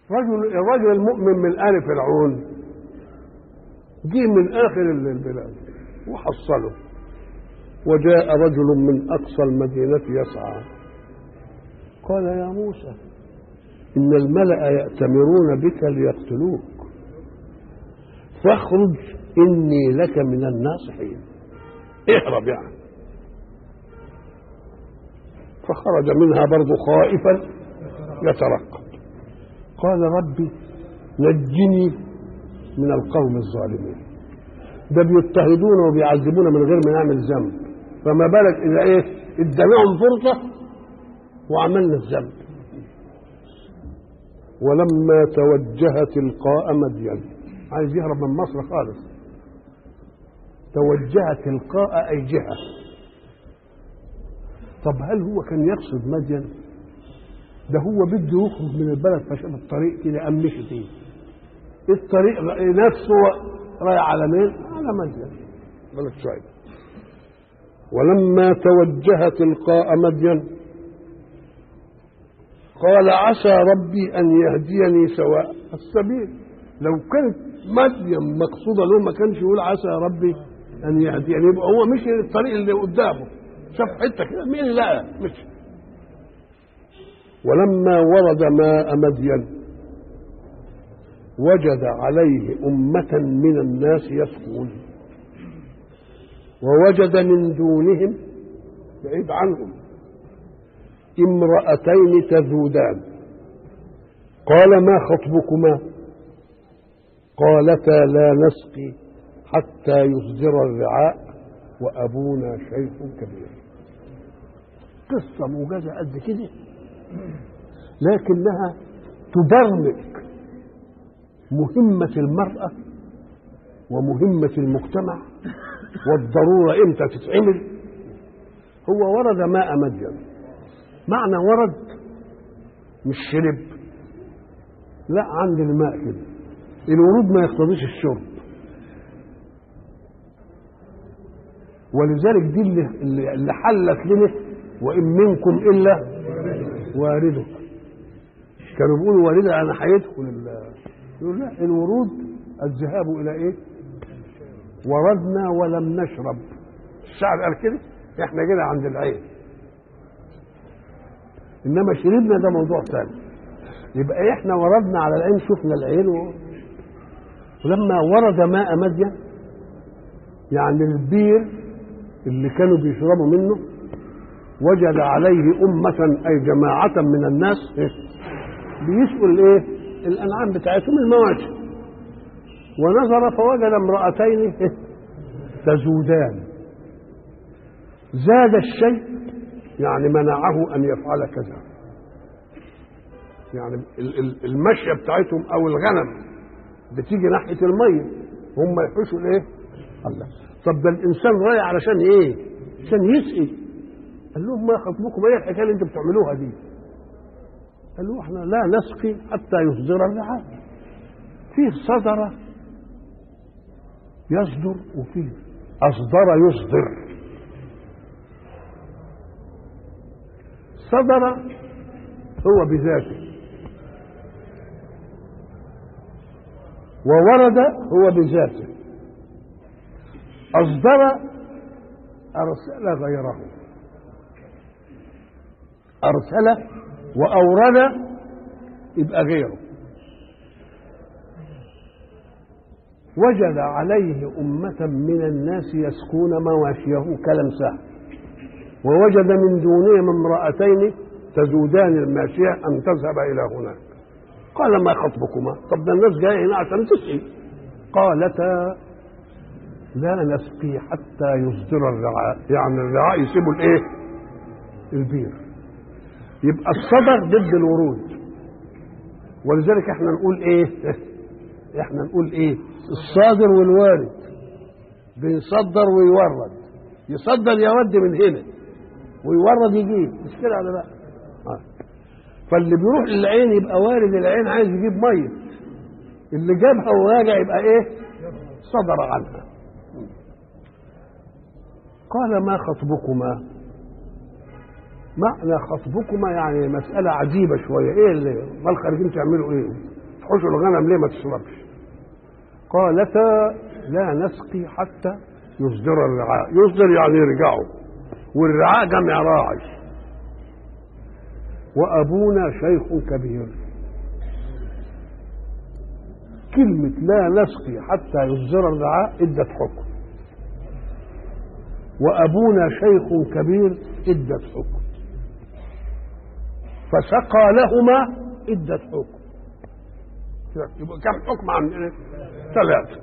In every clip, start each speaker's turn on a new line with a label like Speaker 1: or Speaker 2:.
Speaker 1: رجل الرجل المؤمن من آل فرعون جه من آخر البلاد وحصله وجاء رجل من أقصى المدينة يسعى قال يا موسى إن الملأ يأتمرون بك ليقتلوك فاخرج إني لك من الناصحين اهرب يعني فخرج منها برضه خائفا يترقب قال ربي نجني من القوم الظالمين ده بيضطهدونا وبيعذبونا من غير ما نعمل ذنب فما بالك اذا ايه اديناهم فرصه وعملنا الذنب ولما توجه تلقاء مدين عايز يهرب من مصر خالص توجه تلقاء اي جهه طب هل هو كان يقصد مدين ده هو بده يخرج من البلد فشاف الطريق كده قام مشي فيه الطريق نفسه رايح على مين؟ على مدين بلد شعيب ولما توجه تلقاء مدين قال عسى ربي ان يهديني سواء السبيل لو كانت مدين مقصوده له ما كانش يقول عسى ربي ان يهديني يبقى هو مشي الطريق اللي قدامه شاف حته كده مين لا مشي ولما ورد ماء مدين وجد عليه أمة من الناس يسقون ووجد من دونهم بعيد عنهم امرأتين تذودان قال ما خطبكما قالتا لا نسقي حتى يصدر الرعاء وأبونا شيخ كبير قصة موجزة قد كده لكنها تبرمج مهمة المرأة ومهمة المجتمع والضرورة امتى تتعمل هو ورد ماء مدين معنى ورد مش شرب لا عند الماء كده الورود ما يقتضيش الشرب ولذلك دي اللي, اللي حلت لنا وان منكم الا وارده كانوا بيقولوا وارده انا هيدخل يقول لا الورود الذهاب الى ايه وردنا ولم نشرب الشعر قال كده احنا كده عند العين انما شربنا ده موضوع ثاني يبقى احنا وردنا على العين شفنا العين و... ولما ورد ماء مدين يعني البير اللي كانوا بيشربوا منه وجد عليه أمة أي جماعة من الناس بيسقوا الإيه؟ الأنعام بتاعتهم المواشي ونظر فوجد امرأتين تزودان زاد الشيء يعني منعه أن يفعل كذا يعني المشية بتاعتهم أو الغنم بتيجي ناحية المية هم يحوشوا الإيه؟ الله طب ده الإنسان رايح علشان إيه؟ عشان يسقي قال لهم ما خطبكم ايه الحكايه اللي انتم بتعملوها دي؟ قالوا احنا لا نسقي حتى يصدر الرعاء. فيه صدر يصدر وفيه اصدر يصدر. صدر هو بذاته وورد هو بذاته أصدر أرسل غيره أرسل وأورد يبقى غيره وجد عليه أمة من الناس يسكون مواشيه كلام سهل ووجد من دونهم امرأتين تزودان الماشية أن تذهب إلى هناك قال ما خطبكما طب ده الناس جاية هنا عشان تسقي قالتا لا نسقي حتى يصدر الرعاء يعني الرعاء يسيبوا الايه البير يبقى الصدر ضد الورود ولذلك احنا نقول ايه احنا نقول ايه الصادر والوارد بيصدر ويورد يصدر يود من هنا ويورد يجيب مش كده ولا لا آه. فاللي بيروح للعين يبقى وارد العين عايز يجيب ميه اللي جابها وراجع يبقى ايه صدر عنها قال ما خطبكما معنى خطبكما يعني مسألة عجيبة شوية ايه اللي ما خارجين تعملوا ايه تحوشوا الغنم ليه ما تشربش قالتا لا نسقي حتى يصدر الرعاء يصدر يعني يرجعوا والرعاء جمع راعي وأبونا شيخ كبير كلمة لا نسقي حتى يصدر الرعاء ادت حكم وأبونا شيخ كبير ادت حكم فسقى لهما ادت حكم يبقى كم حكم عن إيه؟ ثلاثة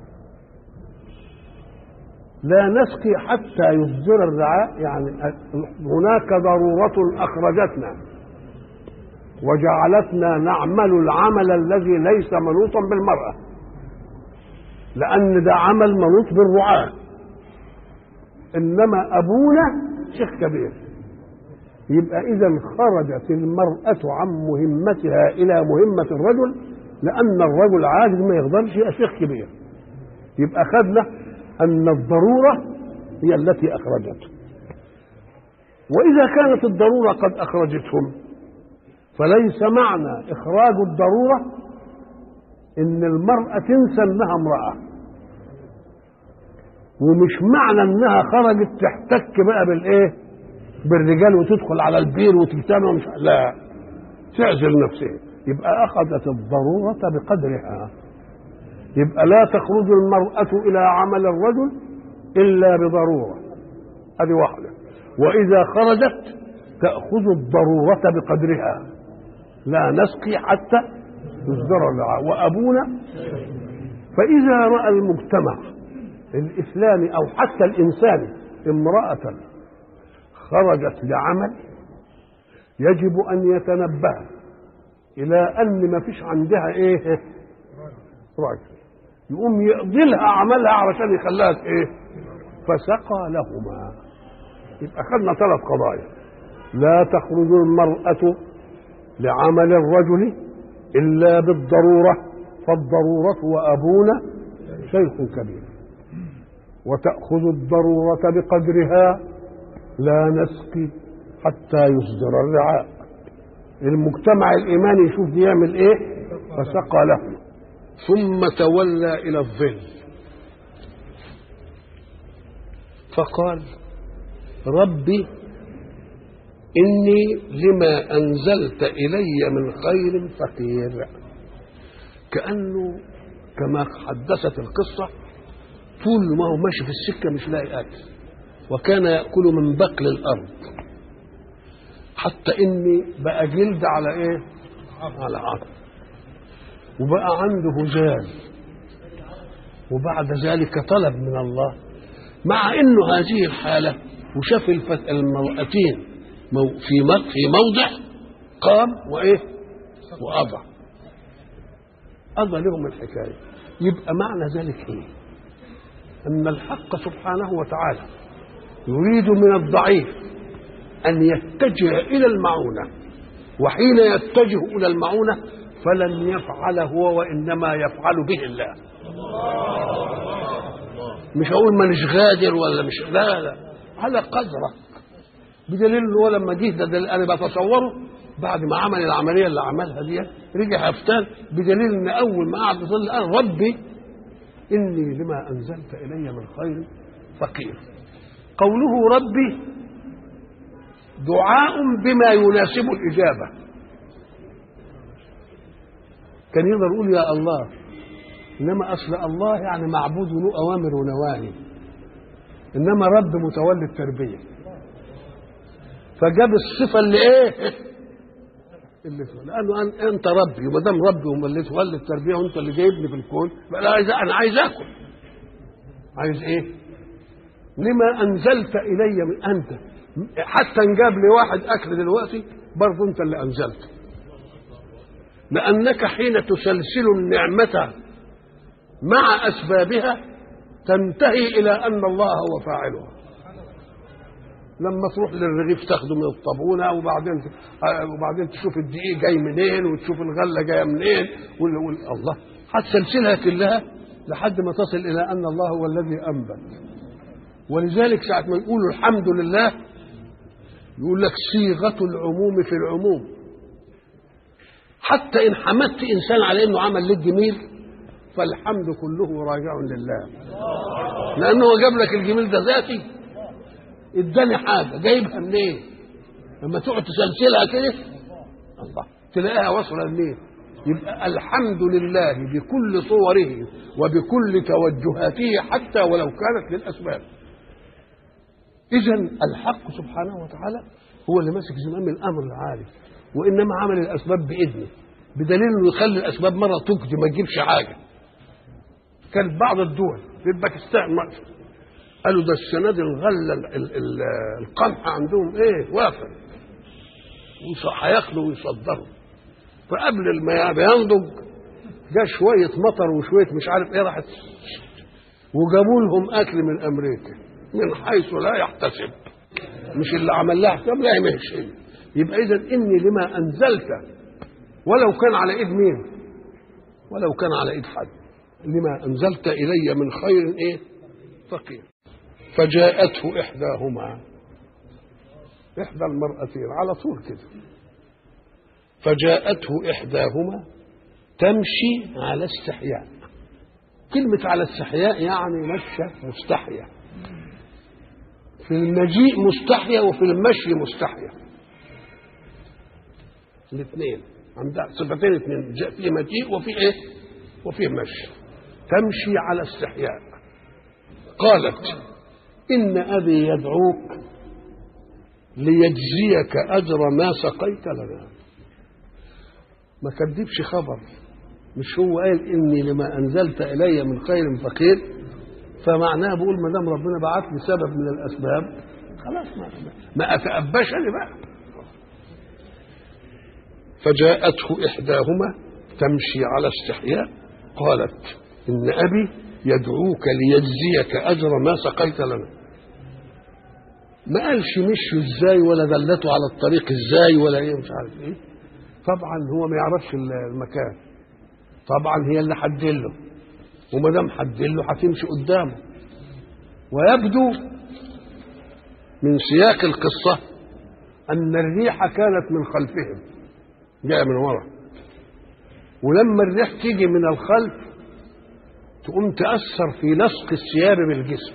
Speaker 1: لا نسقي حتى يصدر الرعاء يعني هناك ضرورة أخرجتنا وجعلتنا نعمل العمل الذي ليس منوطا بالمرأة لأن ده عمل منوط بالرعاة إنما أبونا شيخ كبير يبقى إذا خرجت المرأة عن مهمتها إلى مهمة الرجل لأن الرجل عاجز ما يقدرش يبقى شيخ كبير يبقى خدنا أن الضرورة هي التي أخرجته وإذا كانت الضرورة قد أخرجتهم فليس معنى إخراج الضرورة إن المرأة تنسى إنها امرأة ومش معنى إنها خرجت تحتك بقى بالإيه؟ بالرجال وتدخل على البير وتجتمع مش لا تعزل نفسها يبقى أخذت الضرورة بقدرها يبقى لا تخرج المرأة إلى عمل الرجل إلا بضرورة هذه واحدة وإذا خرجت تأخذ الضرورة بقدرها لا نسقي حتى يصدر الرعاء وأبونا فإذا رأى المجتمع الإسلامي أو حتى الإنساني امرأة خرجت لعمل يجب أن يتنبه إلى أن ما فيش عندها إيه راجل يقوم يقضي لها عملها علشان يخليها إيه فسقى لهما يبقى خدنا ثلاث قضايا لا تخرج المرأة لعمل الرجل إلا بالضرورة فالضرورة وأبونا شيخ كبير وتأخذ الضرورة بقدرها لا نسقي حتى يصدر الرعاء المجتمع الإيماني يشوف بيعمل إيه فسقى له ثم تولى إلى الظل فقال ربي إني لما أنزلت إلي من خير فقير كأنه كما حدثت القصة طول ما هو ماشي في السكة مش لاقي أكل وكان يأكل من بقل الأرض حتى إني بقى جلد على إيه؟ على عظم وبقى عنده هزال وبعد ذلك طلب من الله مع انه هذه الحاله وشاف الفت... المرأتين مو... في م... في موضع قام وايه وأضع أضع لهم الحكاية يبقى معنى ذلك ايه أن الحق سبحانه وتعالى يريد من الضعيف أن يتجه إلى المعونة وحين يتجه إلى المعونة فلن يفعل هو وإنما يفعل به الله مش هقول مانيش غادر ولا مش لا لا على قدرك بدليل ان هو لما جه ده, ده انا بتصوره بعد ما عمل العمليه اللي عملها دي رجع هفتان بدليل ان اول ما قعد يصلي قال ربي اني لما انزلت الي من خير فقير قوله ربي دعاء بما يناسب الاجابه كان يقدر يقول يا الله انما اصل الله يعني معبود له اوامر ونواهي انما رب متولي التربيه فجاب الصفه اللي ايه اللي لانه انت ربي وما دام ربي وما اللي تولي التربيه وانت اللي جايبني في الكون فانا عايز انا عايز اكل عايز ايه لما انزلت الي من انت حتى انجاب لي واحد اكل دلوقتي برضه انت اللي انزلته لانك حين تسلسل النعمه مع اسبابها تنتهي الى ان الله هو فاعلها لما تروح للرغيف تاخده من الطابونه وبعدين وبعدين تشوف الدقيق جاي منين وتشوف الغله جايه منين وال... وال... الله هتسلسلها كلها لحد ما تصل الى ان الله هو الذي انبت ولذلك ساعه ما يقولوا الحمد لله يقول لك صيغه العموم في العموم حتى ان حمدت انسان على انه عمل لك جميل فالحمد كله راجع لله لانه هو جاب لك الجميل ده ذاتي اداني حاجه جايبها منين لما تقعد تسلسلها كده الله تلاقيها واصله لمين يبقى الحمد لله بكل صوره وبكل توجهاته حتى ولو كانت للاسباب اذا الحق سبحانه وتعالى هو اللي ماسك زمام الامر العالي وانما عمل الاسباب باذنه بدليل انه يخلي الاسباب مره تجدي ما تجيبش حاجه كانت بعض الدول في باكستان مثلا قالوا ده السنه دي الغله ال- ال- ال- القمح عندهم ايه وافر وص- هياكلوا ويصدروا فقبل ما بينضج جاء شويه مطر وشويه مش عارف ايه راحت وجابوا لهم اكل من امريكا من حيث لا يحتسب مش اللي عمل لها حساب لا ماشي يبقى اذا اني لما انزلت ولو كان على ايد مين ولو كان على ايد حد لما انزلت الي من خير ايه فقير فجاءته احداهما احدى المرأتين على طول كده فجاءته احداهما تمشي على استحياء كلمة على استحياء يعني مشى مستحيا في المجيء مستحيا وفي المشي مستحيا الاثنين عندها صفتين اثنين جاء في مجيء وفي ايه وفي مشي تمشي على استحياء قالت ان ابي يدعوك ليجزيك اجر ما سقيت لنا ما كذبش خبر مش هو قال اني لما انزلت الي من خير فقير فمعناه بقول ما دام ربنا بعت لي سبب من الاسباب خلاص ما ما اتأباش انا بقى فجاءته احداهما تمشي على استحياء قالت ان ابي يدعوك ليجزيك اجر ما سقيت لنا ما قالش مشوا ازاي ولا دلته على الطريق ازاي ولا ايه مش عارف ايه طبعا هو ما يعرفش المكان طبعا هي اللي حدله وما دام حدله هتمشي قدامه ويبدو من سياق القصه ان الريح كانت من خلفهم جايه من ورا ولما الريح تيجي من الخلف تقوم تأثر في لصق الثياب بالجسم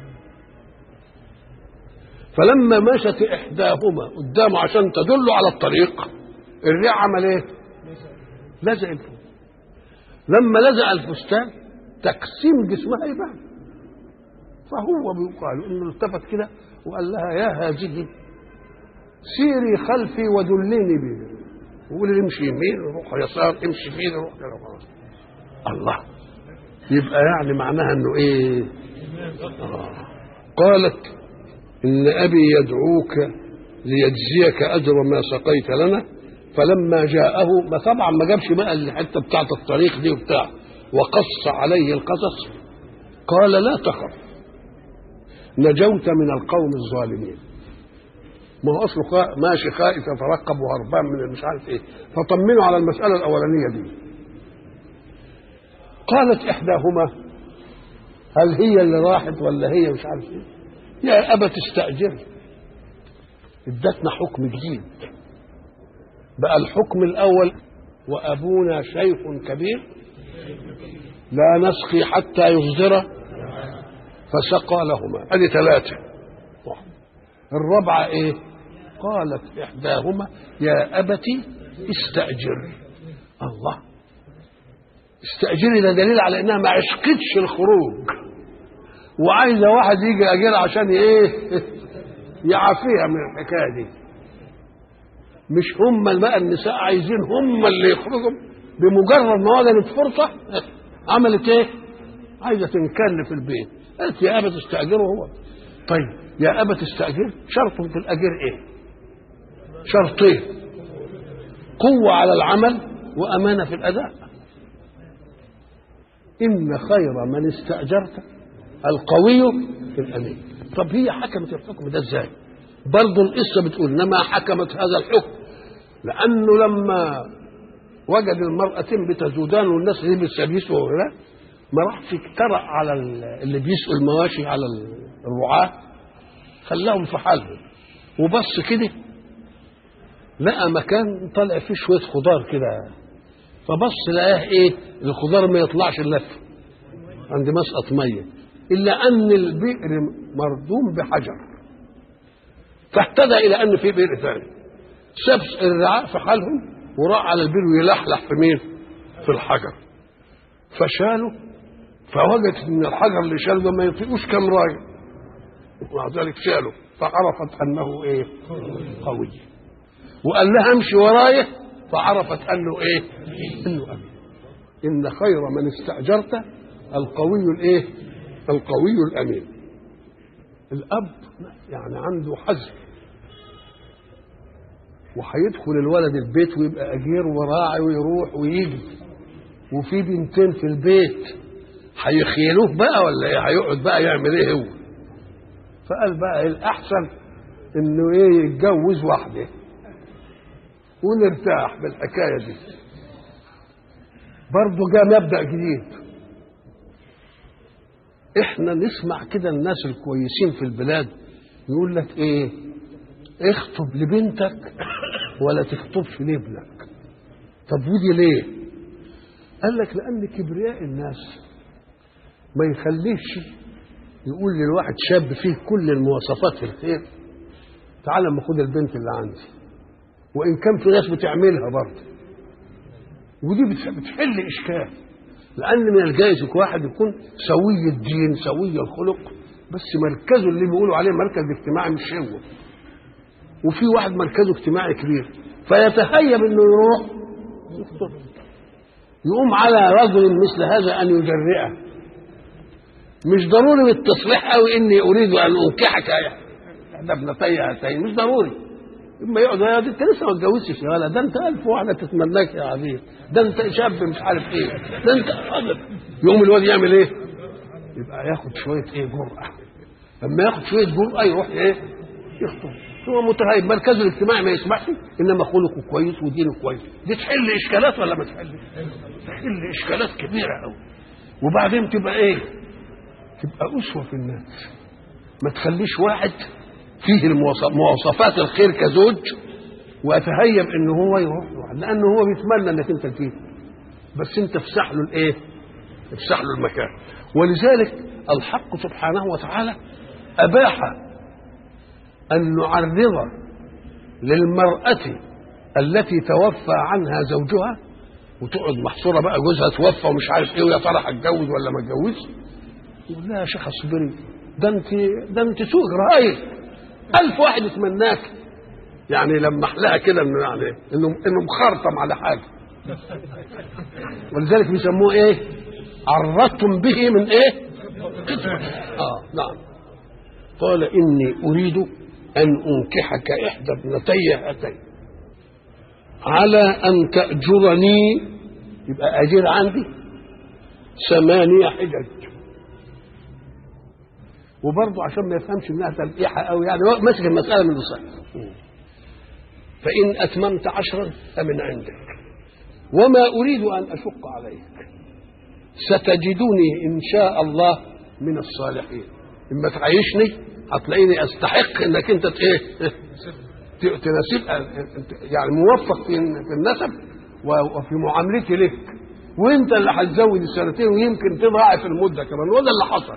Speaker 1: فلما مشت إحداهما قدامه عشان تدل على الطريق الريح عمل إيه؟ لزق الفستان لما لزق الفستان تقسيم جسمها يبان فهو بيقال انه التفت كده وقال لها يا هذه سيري خلفي ودليني به وقول لي امشي يمين روح يسار امشي فين روح كده الله يبقى يعني معناها انه ايه آه. قالت ان ابي يدعوك ليجزيك اجر ما سقيت لنا فلما جاءه ما طبعا ما جابش بقى الحته بتاعت الطريق دي وبتاع وقص عليه القصص قال لا تخف نجوت من القوم الظالمين ما هو اصله خا... ماشي خائف يترقب وهربان من مش عارف ايه فطمنوا على المساله الاولانيه دي قالت احداهما هل هي اللي راحت ولا هي مش عارف ايه يا ابا تستاجر ادتنا حكم جديد بقى الحكم الاول وابونا شيخ كبير لا نسقي حتى يصدر فسقى لهما ادي ثلاثه الرابعه ايه قالت احداهما يا ابت استاجر الله استاجري ده دليل على انها ما عشقتش الخروج وعايزه واحد يجي اجير عشان ايه يعافيها من الحكايه دي مش هم بقى النساء عايزين هم اللي يخرجوا بمجرد ما وجدت فرصه عملت ايه؟ عايزه تنكل في البيت قالت يا ابا تستاجره هو طيب يا ابا تستاجر شرط في الاجير ايه؟ شرطين قوه على العمل وامانه في الاداء ان خير من استاجرت القوي الامين طب هي حكمت الحكم ده ازاي؟ برضه القصه بتقول انما حكمت هذا الحكم لانه لما وجد المرأتين بتزودان والناس اللي بالسبيس وغيرها ما راحش اجترأ على اللي بيسقوا المواشي على الرعاة خلاهم في حالهم وبص كده لقى مكان طلع فيه شويه خضار كده فبص لقاه ايه الخضار ما يطلعش اللف عند مسقط ميه الا ان البئر مردوم بحجر فاهتدى الى ان في بئر ثاني ساب الرعاء في حالهم وراح على البئر ويلحلح في مين في الحجر فشاله فوجد ان الحجر اللي شاله ده ما يطيقوش كام رايه ومع ذلك شاله فعرفت انه ايه قوي وقال لها امشي ورايا فعرفت انه ايه انه امين ان خير من استاجرت القوي الايه القوي الامين الاب يعني عنده حزم وهيدخل الولد البيت ويبقى اجير وراعي ويروح ويجي وفي بنتين في البيت هيخيلوه بقى ولا ايه هيقعد بقى يعمل ايه هو فقال بقى الاحسن انه ايه يتجوز واحده ونرتاح بالحكايه دي برضه جاء مبدا جديد احنا نسمع كده الناس الكويسين في البلاد يقول لك ايه اخطب لبنتك ولا تخطبش لابنك طب ودي ليه قال لك لان كبرياء الناس ما يخليش يقول للواحد شاب فيه كل المواصفات في الخير تعال اما خد البنت اللي عندي وان كان في ناس بتعملها برضه ودي بتحل اشكال لان من الجائز واحد يكون سوي الدين سوي الخلق بس مركزه اللي بيقولوا عليه مركز اجتماعي مش هو وفي واحد مركزه اجتماعي كبير فيتهيب انه يروح يخطب يقوم على رجل مثل هذا ان يجرئه مش ضروري بالتصريح قوي اني اريد ان انكحك احدى ابنتي هاتين مش ضروري اما يقعد يا انت لسه ما اتجوزتش يا ولد ده انت الف واحده تتمناك يا عزيز ده انت شاب مش عارف ايه ده انت أبد. يقوم الواد يعمل ايه؟ يبقى ياخد شويه ايه جرأه لما ياخد شويه جرأه يروح ايه؟ يخطب هو متهيب مركزه الاجتماعي ما يسمحش انما خلقه كويس ودينه كويس دي تحل اشكالات ولا ما تحلش؟ تحل اشكالات كبيره قوي وبعدين تبقى ايه؟ تبقى اسوه في الناس ما تخليش واحد فيه مواصفات الخير كزوج ويتهيب ان هو يروح لانه هو بيتمنى انك انت تجيب بس انت افسح له الايه؟ افسح له المكان ولذلك الحق سبحانه وتعالى اباح ان نعرض للمراه التي توفى عنها زوجها وتقعد محصوره بقى جوزها توفى ومش عارف ايه ويا ترى هتجوز ولا ما اتجوزش يقول لها يا شيخ اصبري ده انت ده انت سوق رهيب ألف واحد يتمناك يعني لما احلاها كده انه يعني انه انه مخرطم على حاجه ولذلك بيسموه ايه؟ عرضتم به من ايه؟ اه نعم قال اني اريد ان انكحك احدى ابنتي هاتين على ان تاجرني يبقى اجير عندي ثمانية حجج وبرضه عشان ما يفهمش انها تلقيحه قوي يعني ماسك المساله من الصحيح فان اتممت عشرا فمن عندك وما اريد ان اشق عليك ستجدني ان شاء الله من الصالحين اما تعيشني هتلاقيني استحق انك انت ايه تناسب يعني موفق في النسب وفي معاملتي لك وانت اللي هتزود السنتين ويمكن تضاعف المده كمان وده اللي حصل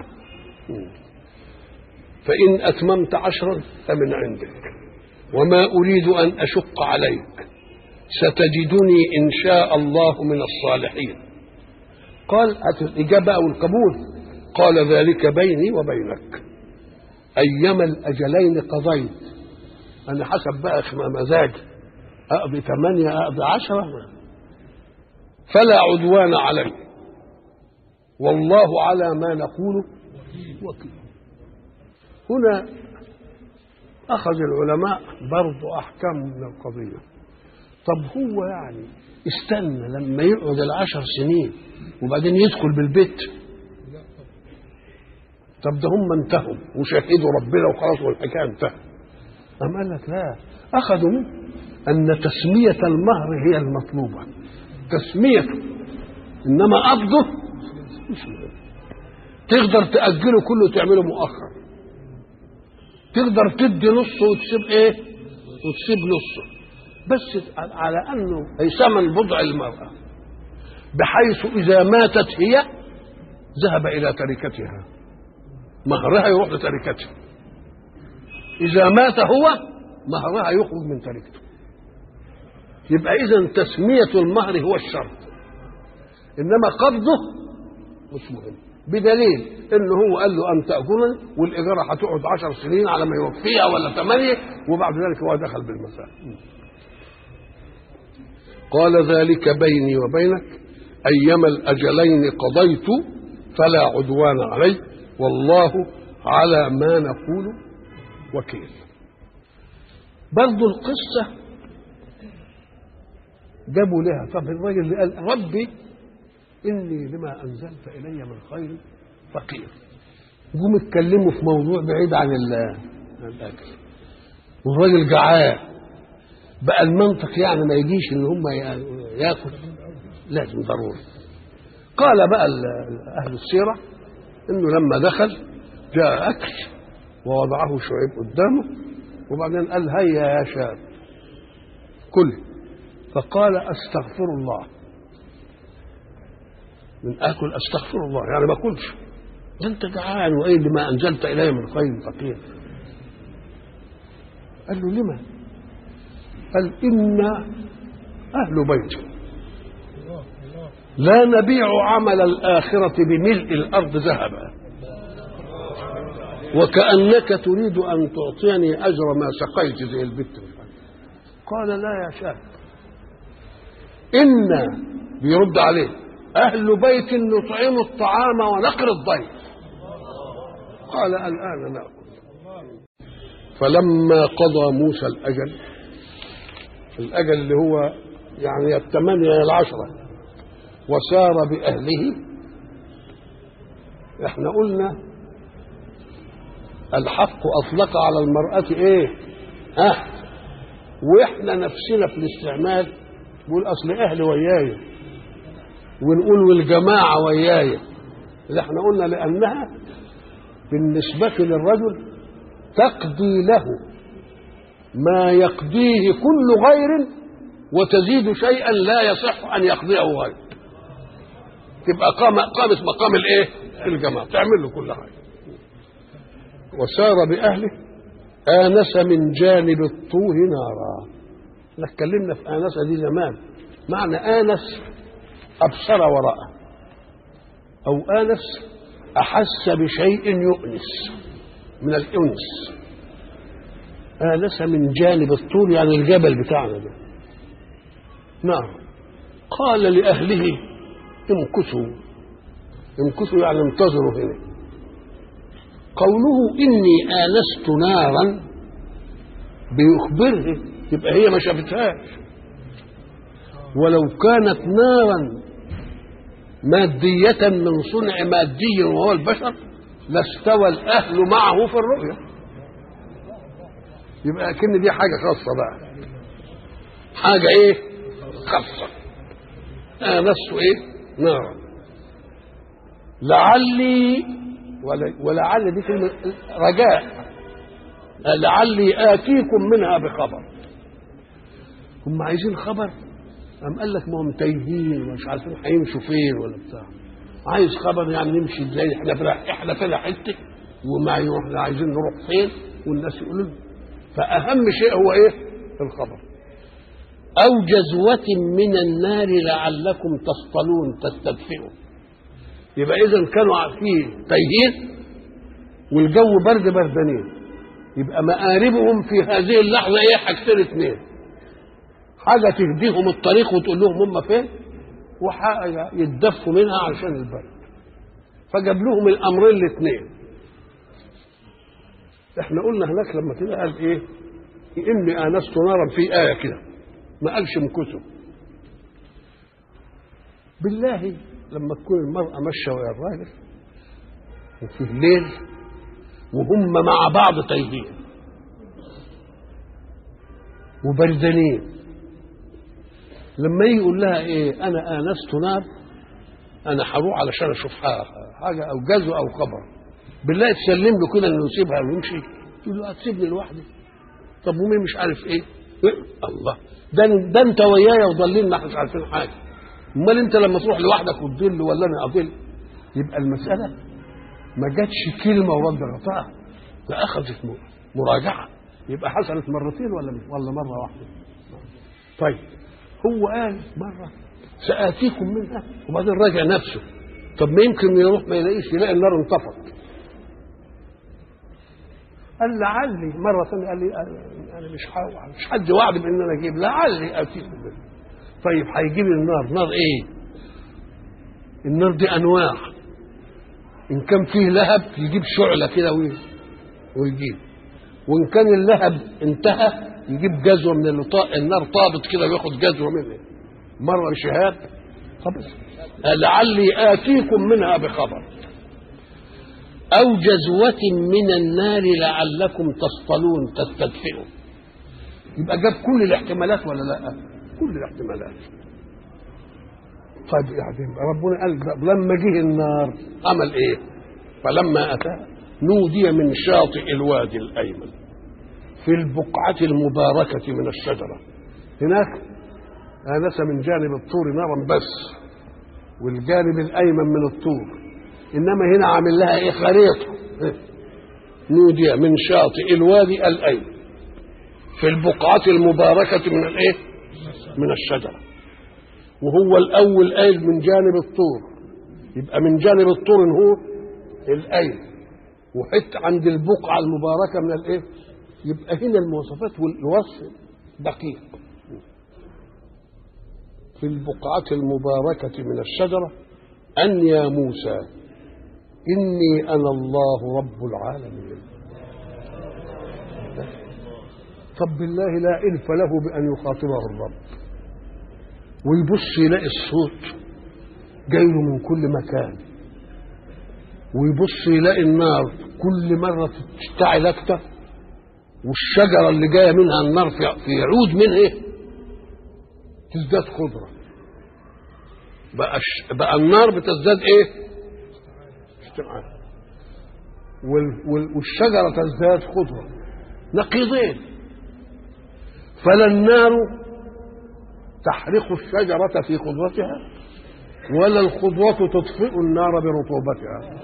Speaker 1: فإن أتممت عشرا فمن عندك وما أريد أن أشق عليك ستجدني إن شاء الله من الصالحين قال الإجابة أو القبول قال ذلك بيني وبينك أيما الأجلين قضيت أنا حسب بقى مزاجي أقضي ثمانية أقضي عشرة فلا عدوان علي والله على ما نقول وكيل هنا أخذ العلماء برضو أحكام من القضية طب هو يعني استنى لما يقعد العشر سنين وبعدين يدخل بالبيت طب ده هم انتهوا وشهدوا ربنا وخلاص والحكايه انتهت أم قال لك لا أخذوا منه أن تسمية المهر هي المطلوبة تسميته إنما قبضه مش مهم تقدر تأجله كله تعمله مؤخر تقدر تدي نصه وتسيب ايه وتسيب نصه بس على انه اي ثمن بضع المراه بحيث اذا ماتت هي ذهب الى تركتها مهرها يروح لتركتها اذا مات هو مهرها يخرج من تركته يبقى اذا تسميه المهر هو الشرط انما قبضه مش مهم بدليل انه هو قال له ان تاجرني والاجاره هتقعد عشر سنين على ما يوفيها ولا ثمانيه وبعد ذلك هو دخل بالمساء قال ذلك بيني وبينك ايما الاجلين قضيت فلا عدوان علي والله على ما نقول وكيل برضو القصه جابوا لها طب الراجل اللي قال ربي اني لما انزلت الي من خير فقير جم اتكلموا في موضوع بعيد عن الاكل والراجل جعان بقى المنطق يعني ما يجيش ان هم ياكل لازم ضروري قال بقى اهل السيره انه لما دخل جاء اكل ووضعه شعيب قدامه وبعدين قال هيا يا شاب كل فقال استغفر الله من اكل استغفر الله يعني ما اكلش ده انت جعان وايه لما انزلت الي من خير فقير قال له لما قال ان اهل بيتي لا نبيع عمل الاخره بملء الارض ذهبا وكانك تريد ان تعطيني اجر ما سقيت زي البت قال لا يا شاب إن بيرد عليه أهل بيت نطعم الطعام ونقر الضيف قال الآن نأكل فلما قضى موسى الأجل الأجل اللي هو يعني الثمانية العشرة وسار بأهله احنا قلنا الحق أطلق على المرأة ايه ها واحنا نفسنا في الاستعمال نقول اصل اهلي وياي ونقول والجماعه وياي اللي احنا قلنا لانها بالنسبه للرجل تقضي له ما يقضيه كل غير وتزيد شيئا لا يصح ان يقضيه غير تبقى قام قامت مقام الايه الجماعه تعمل له كل حاجه وسار باهله انس من جانب الطور نارا احنا اتكلمنا في آنس دي زمان معنى آنس أبصر وراءه أو آنس أحس بشيء يؤنس من الأنس آنس من جانب الطور يعني الجبل بتاعنا ده نعم قال لأهله امكثوا امكثوا يعني انتظروا هنا قوله إني آنست نارا بيخبره يبقى هي ما شافتهاش ولو كانت نارا مادية من صنع مادي وهو البشر لاستوى الأهل معه في الرؤية يبقى كن دي حاجة خاصة بقى حاجة إيه خاصة آنست إيه نارا لعلي ولعل دي كلمة رجاء لعلي آتيكم منها بخبر هم عايزين خبر أم قال لك ما هم تايهين ومش عارفين هيمشوا فين ولا بتاع عايز خبر يعني نمشي ازاي احنا في احنا في حته وما احنا عايزين نروح فين والناس يقولوا فأهم شيء هو ايه الخبر أو جزوة من النار لعلكم تصطلون تستدفئوا يبقى إذا كانوا في تايهين والجو برد بردانين يبقى مآربهم في هذه اللحظة إيه حاجتين اثنين حاجة تهديهم الطريق وتقول لهم هم فين وحاجة يتدفوا منها عشان البرد فجاب لهم الأمرين الاثنين احنا قلنا هناك لما كده قال ايه اني انست نارا في ايه كده ما قالش امكثوا بالله لما تكون المرأة ماشية ويا الراجل وفي الليل وهم مع بعض تايهين وبردانين لما يجي يقول لها ايه انا انست نار انا هروح علشان اشوف حاجه او جزو او خبر بالله تسلم له كده انه يسيبها ويمشي تقول له هتسيبني لوحدي طب ومين مش عارف ايه الله ده ده انت ويايا وضالين ما احناش عارفين حاجه امال انت لما تروح لوحدك وتضل ولا انا اضل يبقى المساله ما جاتش كلمه ورد غطاء ده اخذت مراجعه يبقى حصلت مرتين ولا ولا مره واحده طيب هو قال مره ساتيكم منها وبعدين راجع نفسه طب ما يمكن يروح ما يلاقيش يلاقي النار انطفت قال لعلي مره ثانيه قال لي انا مش حاول مش حد وعد بان انا اجيب لعلي اتيكم منها طيب هيجيب النار نار ايه النار دي انواع ان كان فيه لهب يجيب شعله كده ويجيب وان كان اللهب انتهى يجيب جزوه من اللي طا... النار طابت كده وياخد جزوه منها مره شهاب خلاص لعلي اتيكم منها بخبر او جزوه من النار لعلكم تصطلون تستدفئوا يبقى جاب كل الاحتمالات ولا لا كل الاحتمالات طيب يعني ربنا قال لما جه النار عمل ايه فلما اتى نودي من شاطئ الوادي الايمن في البقعة المباركة من الشجرة هناك آنس من جانب الطور نارا بس والجانب الأيمن من الطور إنما هنا عامل لها إيه خريطة نودي من شاطئ الوادي الأيمن في البقعة المباركة من الإيه؟ من الشجرة وهو الأول قايل من جانب الطور يبقى من جانب الطور هو الأيمن وحتى عند البقعة المباركة من الإيه؟ يبقى هنا المواصفات والوصف دقيق في البقعة المباركة من الشجرة أن يا موسى إني أنا الله رب العالمين طب بالله لا إلف له بأن يخاطبه الرب ويبص يلاقي الصوت جاي له من كل مكان ويبص يلاقي النار كل مرة تشتعل أكتر والشجرة اللي جاية منها النار في عود من إيه؟ تزداد خضرة بقى, ش... بقى النار بتزداد إيه؟ اشتعال وال... وال... والشجرة تزداد خضرة نقيضين فلا النار تحرق الشجرة في خضرتها ولا الخضرة تطفئ النار برطوبتها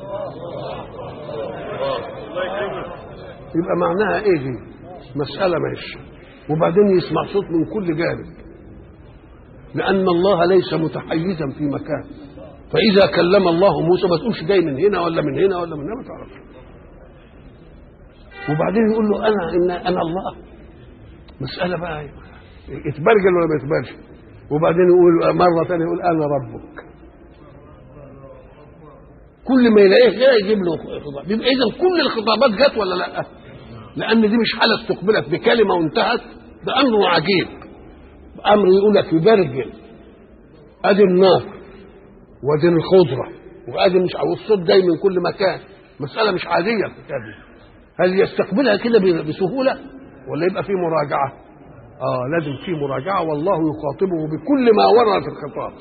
Speaker 1: يبقى معناها ايه دي مسألة ماشي وبعدين يسمع صوت من كل جانب لأن الله ليس متحيزا في مكان فإذا كلم الله موسى ما تقولش جاي من هنا ولا من هنا ولا من هنا ما تعرفش وبعدين يقول له أنا إن أنا الله مسألة بقى يتبرجل ولا ما يتبرجل وبعدين يقول مرة ثانية يقول أنا ربك كل ما يلاقيه كده يجيب له خطاب يبقى إذا كل الخطابات جت ولا لا؟ لأن دي مش حالة استقبلت بكلمة وانتهت ده أمر عجيب أمر يقول لك يبرجل أدي النار وأدي الخضرة وأدي مش والصوت جاي من كل مكان مسألة مش عادية في هل يستقبلها كده بسهولة ولا يبقى في مراجعة؟ اه لازم في مراجعه والله يخاطبه بكل ما ورد في الخطاب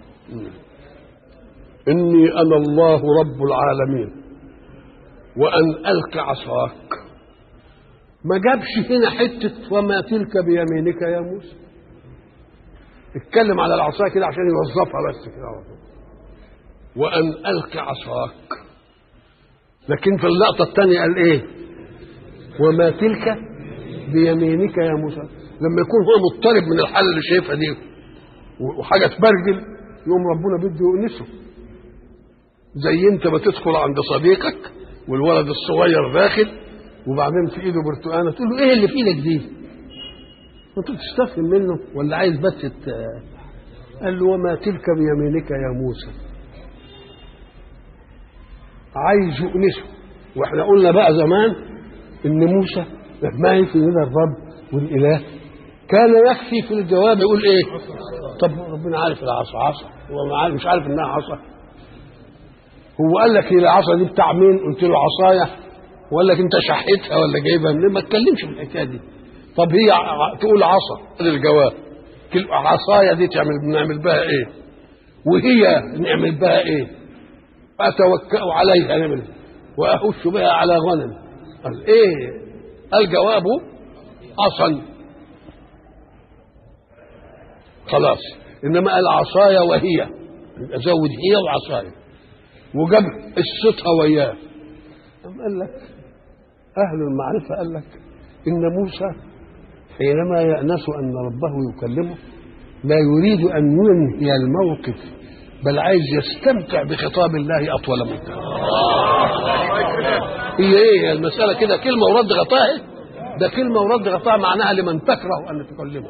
Speaker 1: اني انا الله رب العالمين وان الق عصاك ما جابش هنا حته وما تلك بيمينك يا موسى اتكلم على العصا كده عشان يوظفها بس كده على طول وان الق عصاك لكن في اللقطه الثانيه قال ايه وما تلك بيمينك يا موسى لما يكون هو مضطرب من الحاله اللي شايفها دي وحاجه تبرجل يقوم ربنا بده يؤنسه زي انت ما تدخل عند صديقك والولد الصغير داخل وبعدين في ايده برتقانه تقول له ايه اللي في ايدك دي؟ انت بتستفهم منه ولا عايز بس ت... قال له وما تلك بيمينك يا موسى عايز يؤنسه واحنا قلنا بقى زمان ان موسى لما يفي هنا الرب والاله كان يكفي في الجواب يقول ايه طب ربنا عارف العصا عصا هو مش عارف انها عصا هو قال لك العصا دي بتاع مين قلت له عصايا وقال لك انت شحيتها ولا جايبها منين ما تكلمش في الحكايه دي طب هي تقول عصا للجواب عصايا دي تعمل نعمل بها ايه وهي نعمل بها ايه اتوكا عليها نعمل واهش بها على غنم قال ايه الجواب عصا خلاص انما قال عصايا وهي زود هي وعصايا وجاب قصتها وياه أم قال لك اهل المعرفه قال لك ان موسى حينما يأنس أن ربه يكلمه لا يريد أن ينهي الموقف بل عايز يستمتع بخطاب الله أطول مدة هي إيه المسألة كده كلمة ورد غطاء ده كلمة ورد غطاء معناها لمن تكره أن تكلمه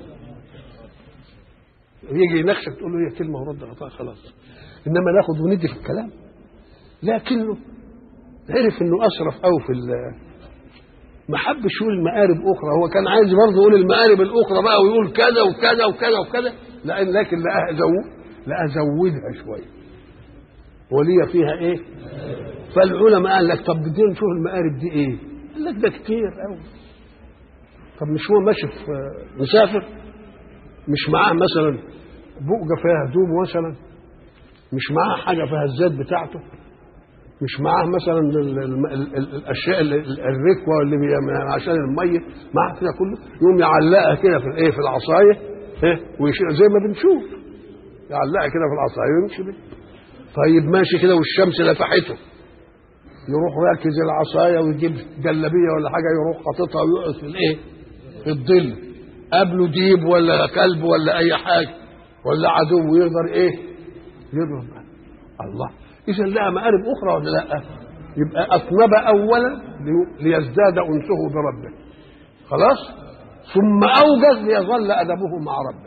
Speaker 1: يجي يناقشك تقول له هي كلمة ورد غطاء خلاص إنما ناخد وندي في الكلام لكنه عرف إنه أسرف أوي في ما حبش يقول المآرب أخرى هو كان عايز برضه يقول المآرب الأخرى بقى ويقول كذا وكذا وكذا وكذا لأن لكن لقاها زود لقى زودها شوية ولي فيها إيه؟ فالعلماء قال لك طب بدينا نشوف المآرب دي إيه؟ قال لك ده كتير قوي طب مش هو ماشي في مسافر مش معاه مثلا بؤجة فيها هدوم مثلا مش معاه حاجة فيها الزاد بتاعته مش معاه مثلا ال ال ال الاشياء الركوه اللي بي عشان الميه معاه كده كله يقوم يعلقها كده في الايه في العصايه ايه ويشيل زي ما بنشوف يعلقها كده في العصايه ويمشي بيه طيب ماشي كده والشمس لفحته يروح راكز العصايه ويجيب جلابيه ولا حاجه يروح حاططها ويقعد في الايه في الظل قبله ديب ولا كلب ولا اي حاجه ولا عدو يقدر ايه يضرب الله اذا لها مآرب اخرى ولا لا يبقى اطنب اولا ليزداد انسه بربه خلاص ثم اوجز ليظل ادبه مع ربه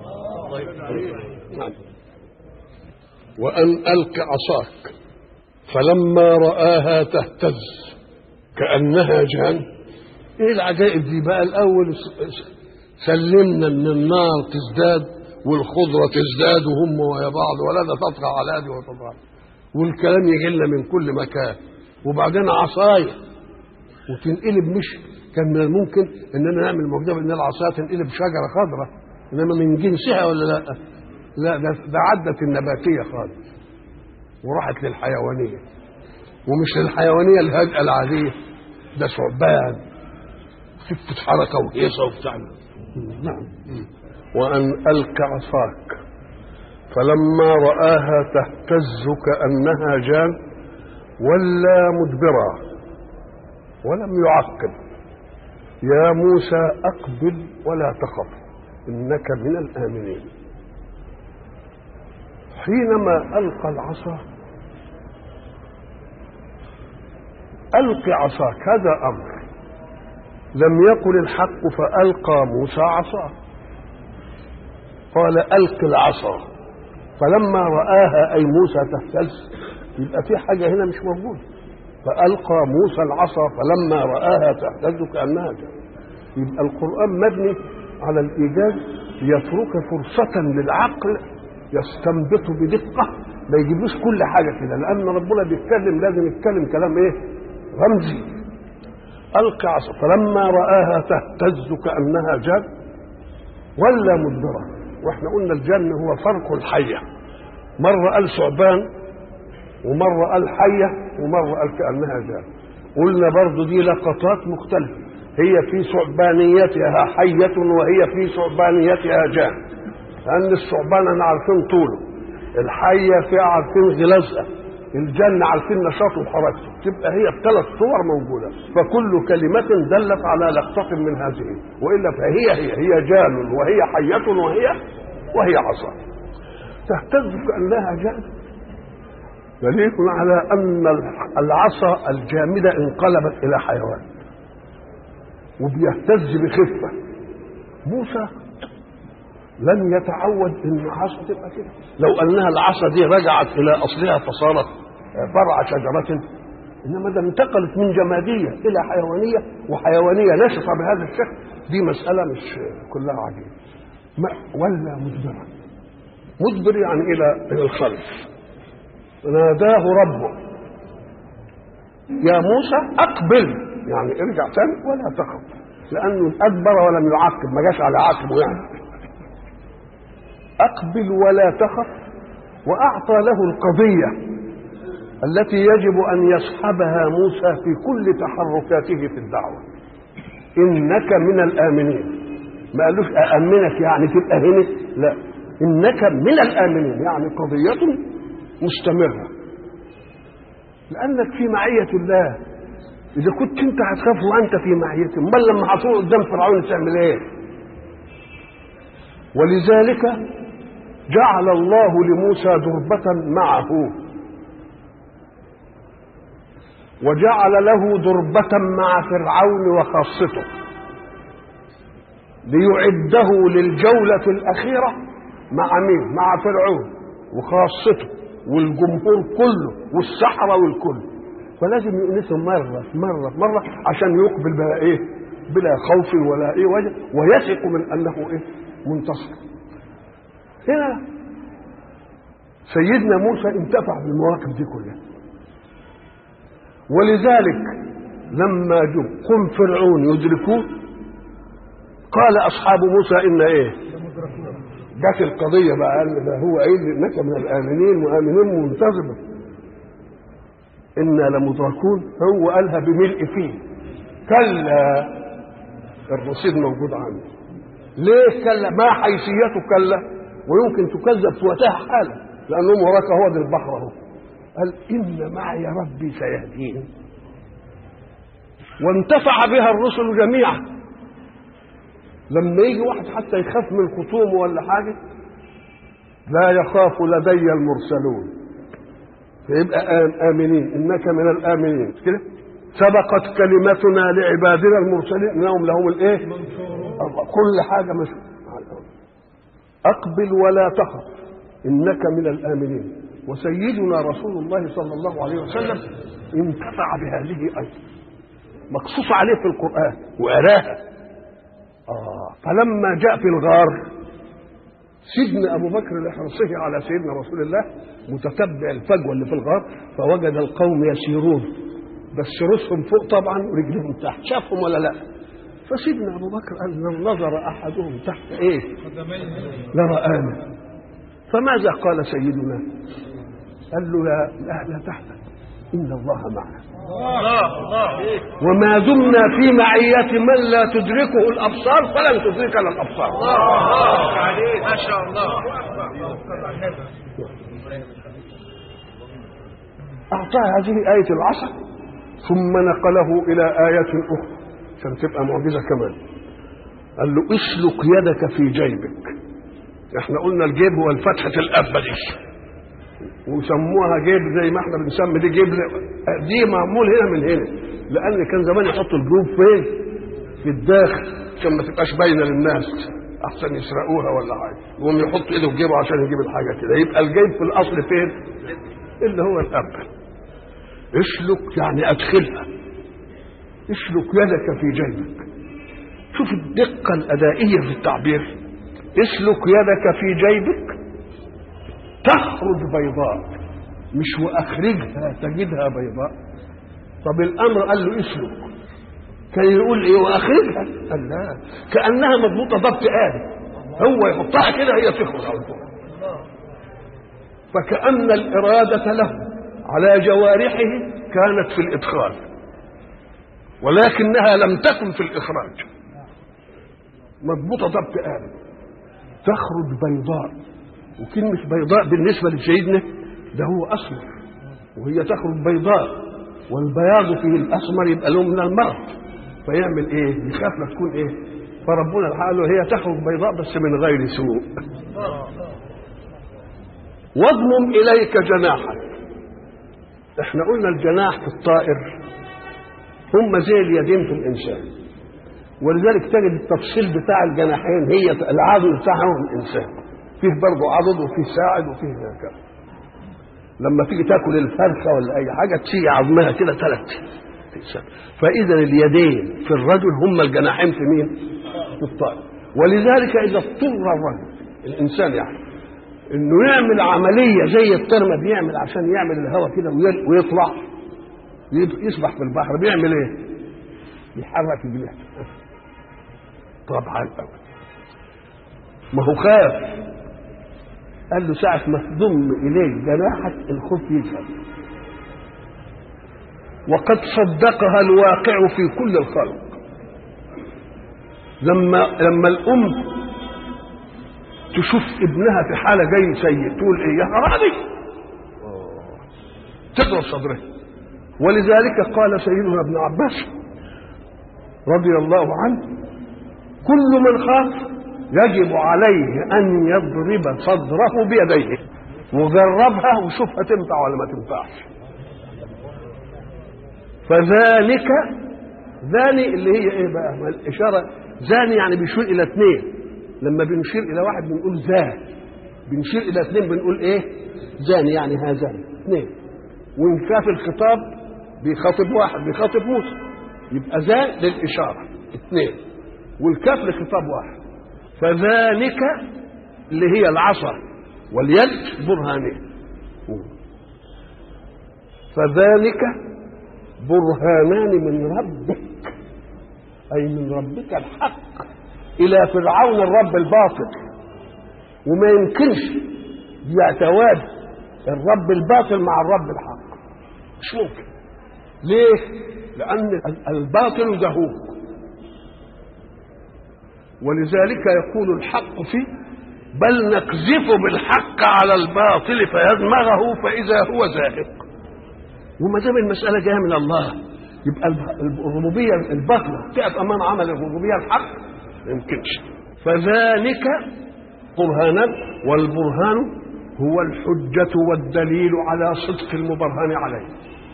Speaker 1: نعم. وان الق عصاك فلما راها تهتز كانها جان ايه العجائب دي بقى الاول سلمنا ان النار تزداد والخضره تزداد وهم ويا بعض ولا ده تطغى على هذه وتطغى والكلام يجي لنا من كل مكان وبعدين عصايه وتنقلب مش كان من الممكن اننا نعمل معجزه ان العصايه تنقلب شجره خضراء انما من جنسها ولا لا؟ لا ده, ده عدت النباتيه خالص وراحت للحيوانيه ومش للحيوانيه الهادئه العاديه ده ثعبان خفه حركه وهيصه وبتاع نعم وان الك عصاك فلما رآها تهتز كأنها جان ولا مدبرا ولم يعقب يا موسى أقبل ولا تخف إنك من الآمنين حينما ألقى العصا ألق عصاك هذا أمر لم يقل الحق فألقى موسى عصاه قال ألق العصا فلما رآها أي موسى تهتز يبقى في حاجة هنا مش موجودة فألقى موسى العصا فلما رآها تهتز كأنها جاء يبقى القرآن مبني على الإيجاز يترك فرصة للعقل يستنبط بدقة ما يجيبلوش كل حاجة كده لأن ربنا بيتكلم لازم يتكلم كلام إيه؟ رمزي ألقى عصا فلما رآها تهتز كأنها جان ولا مدبرة واحنا قلنا الجن هو فرق الحية مرة قال ثعبان ومرة قال حية ومرة قال كأنها جان قلنا برضو دي لقطات مختلفة هي في ثعبانيتها حية وهي في ثعبانيتها جان لأن الثعبان احنا عارفين طوله الحية فيها عارفين غلازها الجنة عارفين نشاطه وحركته تبقى هي الثلاث صور موجودة فكل كلمة دلت على لقطة من هذه وإلا فهي هي هي جان وهي حية وهي وهي عصا تهتز كأنها جان دليل على أن العصا الجامدة انقلبت إلى حيوان وبيهتز بخفة موسى لم يتعود ان العصا تبقى كده لو انها العصا دي رجعت الى اصلها فصارت فرع شجره انما ده انتقلت من جماديه الى حيوانيه وحيوانيه نشطه بهذا الشكل دي مساله مش كلها عجيبه ولا مدبرا مدبر يعني الى الخلف ناداه ربه يا موسى اقبل يعني ارجع تاني ولا تخف لانه ادبر ولم يعقب ما جاش على عقبه يعني اقبل ولا تخف واعطى له القضيه التي يجب ان يصحبها موسى في كل تحركاته في الدعوه انك من الامنين ما قالوش اامنك يعني تبقى هنا لا انك من الامنين يعني قضيه مستمره لانك في معيه الله اذا كنت انت هتخاف وانت في معيته امال لما هتروح قدام فرعون تعمل ايه ولذلك جعل الله لموسى دربة معه وجعل له دربة مع فرعون وخاصته ليعده للجولة الأخيرة مع مين؟ مع فرعون وخاصته والجمهور كله والسحرة والكل فلازم يؤنسهم مرة مرة مرة عشان يقبل بقى إيه؟ بلا خوف ولا إيه وجه ويثق من أنه إيه؟ منتصر هنا سيدنا موسى انتفع بالمواقف دي كلها ولذلك لما جو قم فرعون يدركوه قال اصحاب موسى ان ايه جت القضيه بقى قال ده هو قايل انك من الامنين مؤمنين منتظمه انا لمدركون هو قالها بملء فيه كلا الرصيد موجود عنده ليه كلا ما حيثيته كلا ويمكن تكذب في وقتها حالا لانهم وراك هو ده البحر اهو قال ان معي ربي سيهدين وانتفع بها الرسل جميعا لما يجي واحد حتى يخاف من الخصوم ولا حاجه لا يخاف لدي المرسلون فيبقى امنين انك من الامنين كده سبقت كلمتنا لعبادنا المرسلين انهم لهم الايه كل حاجه مش اقبل ولا تخف انك من الامنين وسيدنا رسول الله صلى الله عليه وسلم انتفع بهذه ايضا مقصوص عليه في القران واراها اه فلما جاء في الغار سيدنا ابو بكر لحرصه على سيدنا رسول الله متتبع الفجوه اللي في الغار فوجد القوم يسيرون بس رؤوسهم فوق طبعا ورجلهم تحت شافهم ولا لا فسيدنا ابو بكر قال لو نظر احدهم تحت ايه لرآنا فماذا قال سيدنا قال له لا لا, لا تحزن ان الله معنا وما دمنا في معية من لا تدركه الأبصار فلن تدركنا الأبصار
Speaker 2: ما شاء الله
Speaker 1: أعطاه هذه آية العصا ثم نقله إلى آية أخرى عشان تبقى معجزة كمان قال له اسلك يدك في جيبك احنا قلنا الجيب هو الفتحة الأبة دي وسموها جيب زي ما احنا بنسمي دي جيب دي معمول هنا من هنا لأن كان زمان يحطوا الجيوب فين؟ في الداخل عشان ما تبقاش باينة للناس أحسن يسرقوها ولا حاجة يقوم يحط إيده في جيبه عشان يجيب الحاجة كده يبقى الجيب في الأصل فين؟ اللي هو الأبة اسلك يعني أدخلها اسلك يدك في جيبك شوف الدقة الأدائية في التعبير اسلك يدك في جيبك تخرج بيضاء مش وأخرجها تجدها بيضاء طب الأمر قال له اسلك كان يقول ايه واخرجها قال لا كانها مضبوطه ضبط آلي هو يحطها كده هي تخرج على طول فكأن الإرادة له على جوارحه كانت في الإدخال ولكنها لم تكن في الإخراج مضبوطة ضبط آلي تخرج بيضاء وكلمة بيضاء بالنسبة لسيدنا ده هو أسمر وهي تخرج بيضاء والبياض فيه الأسمر يبقى له من المرض فيعمل إيه؟ يخاف لا تكون إيه؟ فربنا الحال هي تخرج بيضاء بس من غير سوء واضمم إليك جناحك احنا قلنا الجناح في الطائر هم زي اليدين في الإنسان ولذلك تجد التفصيل بتاع الجناحين هي العضد بتاعهم الإنسان فيه برضه عضد وفيه ساعد وفيه كذا لما تيجي تاكل الفرخه ولا اي حاجه تيجي عظمها كده ثلاث فاذا اليدين في الرجل هم الجناحين في مين؟ في الطائر ولذلك اذا اضطر الرجل الانسان يعني انه يعمل عمليه زي الطير ما بيعمل عشان يعمل الهواء كده ويطلع يسبح في البحر بيعمل ايه؟ بيحرك رجليه طبعا ما هو خاف قال له ساعة ما تضم إليك جناحك الخوف يذهب وقد صدقها الواقع في كل الخلق لما لما الأم تشوف ابنها في حالة جاي سيء تقول ايه يا حرامي تضرب صدره ولذلك قال سيدنا ابن عباس رضي الله عنه كل من خاف يجب عليه ان يضرب صدره بيديه وجربها وشوفها تنفع ولا ما تنفعش فذلك ذاني اللي هي ايه بقى ما الاشاره ذاني يعني بيشير الى اثنين لما بنشير الى واحد بنقول ذا بنشير الى اثنين بنقول ايه ذاني يعني هذان اثنين وان كان الخطاب بيخاطب واحد بيخاطب موسى يبقى ذا للاشاره اثنين والكاف لخطاب واحد فذلك اللي هي العصا واليد برهانين فذلك برهانان من ربك أي من ربك الحق إلى فرعون الرب الباطل وما يمكنش يتواد الرب الباطل مع الرب الحق مش ممكن ليه؟ لأن الباطل زهوق ولذلك يقول الحق فيه بل نقذف بالحق على الباطل فيدمغه فإذا هو زاهق وما دام المسألة جاية من الله يبقى الربوبية الباطلة تقف أمام عمل الربوبية الحق ما يمكنش فذلك برهانا والبرهان هو الحجة والدليل على صدق المبرهن عليه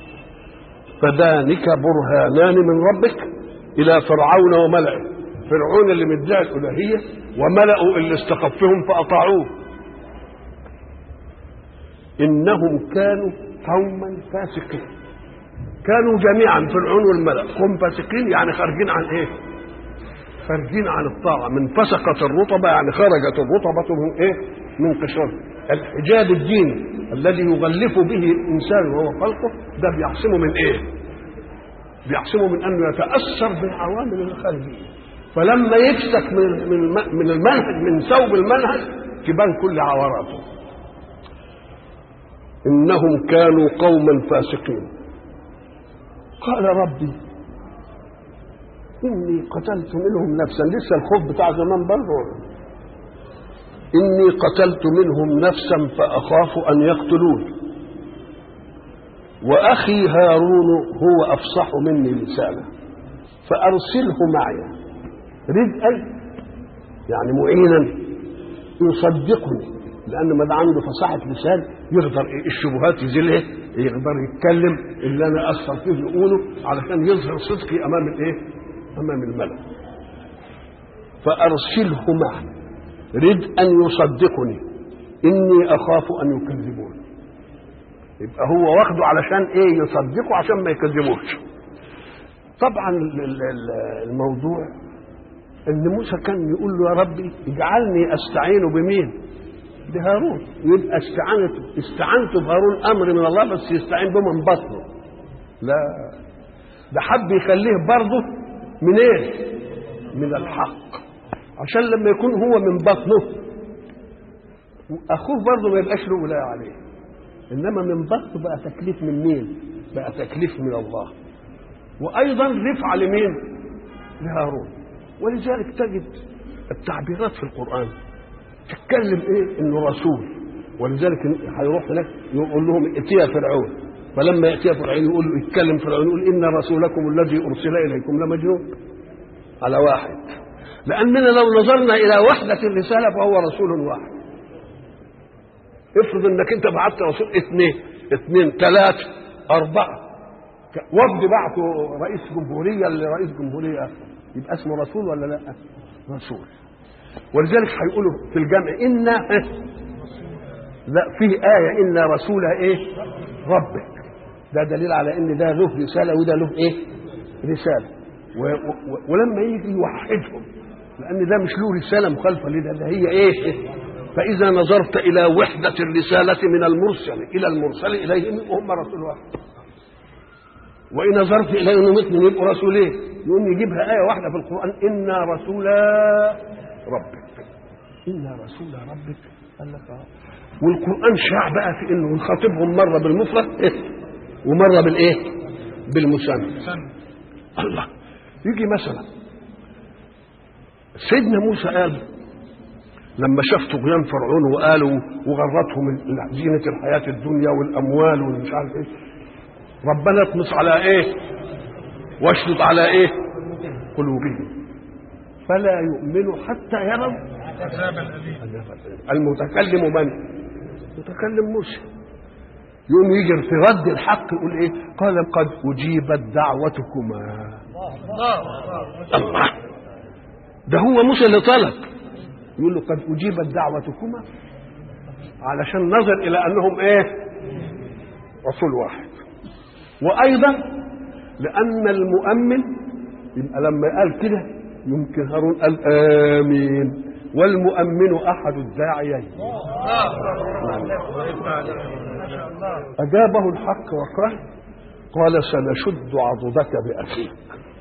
Speaker 1: فذلك برهانان من ربك إلى فرعون وملئه فرعون اللي مدعي الالوهيه وملأوا اللي استخفهم فاطاعوه انهم كانوا قوما فاسقين كانوا جميعا فرعون والملأ قوم فاسقين يعني خارجين عن ايه خارجين عن الطاعه من فسقت الرطبه يعني خرجت الرطبه من ايه من قشرته الحجاب الديني الذي يغلف به الانسان وهو خلقه ده بيعصمه من ايه بيعصمه من انه يتاثر بالعوامل الخارجيه فلما يفسك من من من المنهج من ثوب المنهج تبان كل عوراته انهم كانوا قوما فاسقين قال ربي اني قتلت منهم نفسا لسه الخوف بتاع زمان برضه اني قتلت منهم نفسا فاخاف ان يقتلون واخي هارون هو افصح مني لسانا فارسله معي رزقا يعني معينا يصدقني لان ما ده عنده فصاحه لسان يقدر إيه الشبهات يزيلها يقدر يتكلم اللي انا اثر فيه يقوله علشان يظهر صدقي امام الايه؟ امام الملأ فارسله معي رد ان يصدقني اني اخاف ان يكذبون يبقى هو واخده علشان ايه يصدقه عشان ما يكذبوش طبعا الموضوع ان موسى كان يقول له يا ربي اجعلني استعين بمين بهارون يبقى استعانت استعنت بهارون امر من الله بس يستعين به من بطنه لا ده حب يخليه برضه من ايه من الحق عشان لما يكون هو من بطنه اخوه برضه ما يبقاش له ولايه عليه انما من بطنه بقى تكليف من مين بقى تكليف من الله وايضا رفعه لمين لهارون ولذلك تجد التعبيرات في القرآن تتكلم ايه انه رسول ولذلك هيروح هناك يقول لهم ائتيا فرعون فلما ياتي فرعون يقول يتكلم فرعون يقول ان رسولكم الذي ارسل اليكم لمجنون على واحد لاننا لو نظرنا الى وحده الرساله فهو رسول واحد افرض انك انت بعت رسول اثنين اثنين ثلاثه اربعه وفد بعته رئيس جمهوريه لرئيس جمهوريه يبقى اسمه رسول ولا لا رسول ولذلك هيقولوا في الجمع إنا لا فيه آية إنا رسول إيه ربك ده دليل على إن ده له رسالة وده له إيه رسالة و و ولما يجي يوحدهم لأن ده مش له رسالة مخالفة لده ده هي إيه فإذا نظرت إلى وحدة الرسالة من المرسل إلى المرسل إليهم هم رسول واحد وإن نظرت إلى أنهم اثنين يبقوا رسولين يقوم يجيبها آية واحدة في القرآن إنا رسولا ربك إنا رسول ربك قال لك آه والقرآن شاع بقى في إنه يخاطبهم مرة بالمفرد إيه؟ ومرة بالإيه؟ بالمثنى الله يجي مثلا سيدنا موسى قال لما شاف طغيان فرعون وقالوا وغرتهم زينة الحياة الدنيا والأموال والمش عارف إيه ربنا اطمس على إيه واشدد على إيه قلوبهم فلا يؤمنوا حتى يروا المتكلم من متكلم موسى يقوم يجي في رد الحق يقول ايه قال قد اجيبت دعوتكما الله ده هو موسى اللي طلب يقول له قد اجيبت دعوتكما علشان نظر الى انهم ايه رسول واحد وايضا لان المؤمن يبقى لما قال كده يمكن هارون قال امين والمؤمن احد الداعيين اجابه الحق وقال قال سنشد عضدك باخيك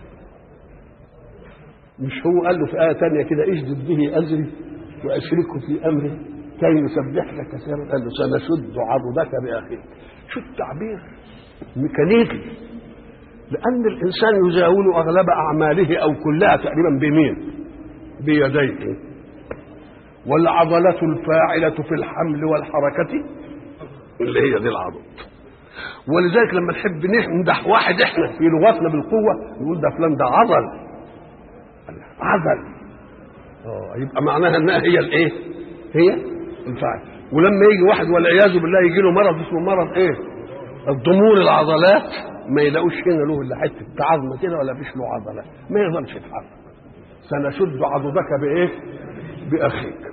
Speaker 1: مش هو قال له في آية تانية كده اشدد به أزري وأشركه في أمري كي نسبحك كثيرا قال له سنشد عضدك بأخيك شو التعبير ميكانيكي لأن الإنسان يزاول أغلب أعماله أو كلها تقريبا بمين؟ بيديه والعضلة الفاعلة في الحمل والحركة اللي هي دي العضد ولذلك لما نحب نمدح واحد احنا في لغتنا بالقوة نقول ده فلان ده عضل عضل اه يبقى معناها انها هي الايه؟ هي الفاعل ولما يجي واحد والعياذ بالله يجي له مرض اسمه مرض ايه؟ الضمور العضلات ما يلاقوش هنا له الا حته عظمه كده ولا فيش له عضلات ما يقدرش يتحرك سنشد عضدك بايه؟ باخيك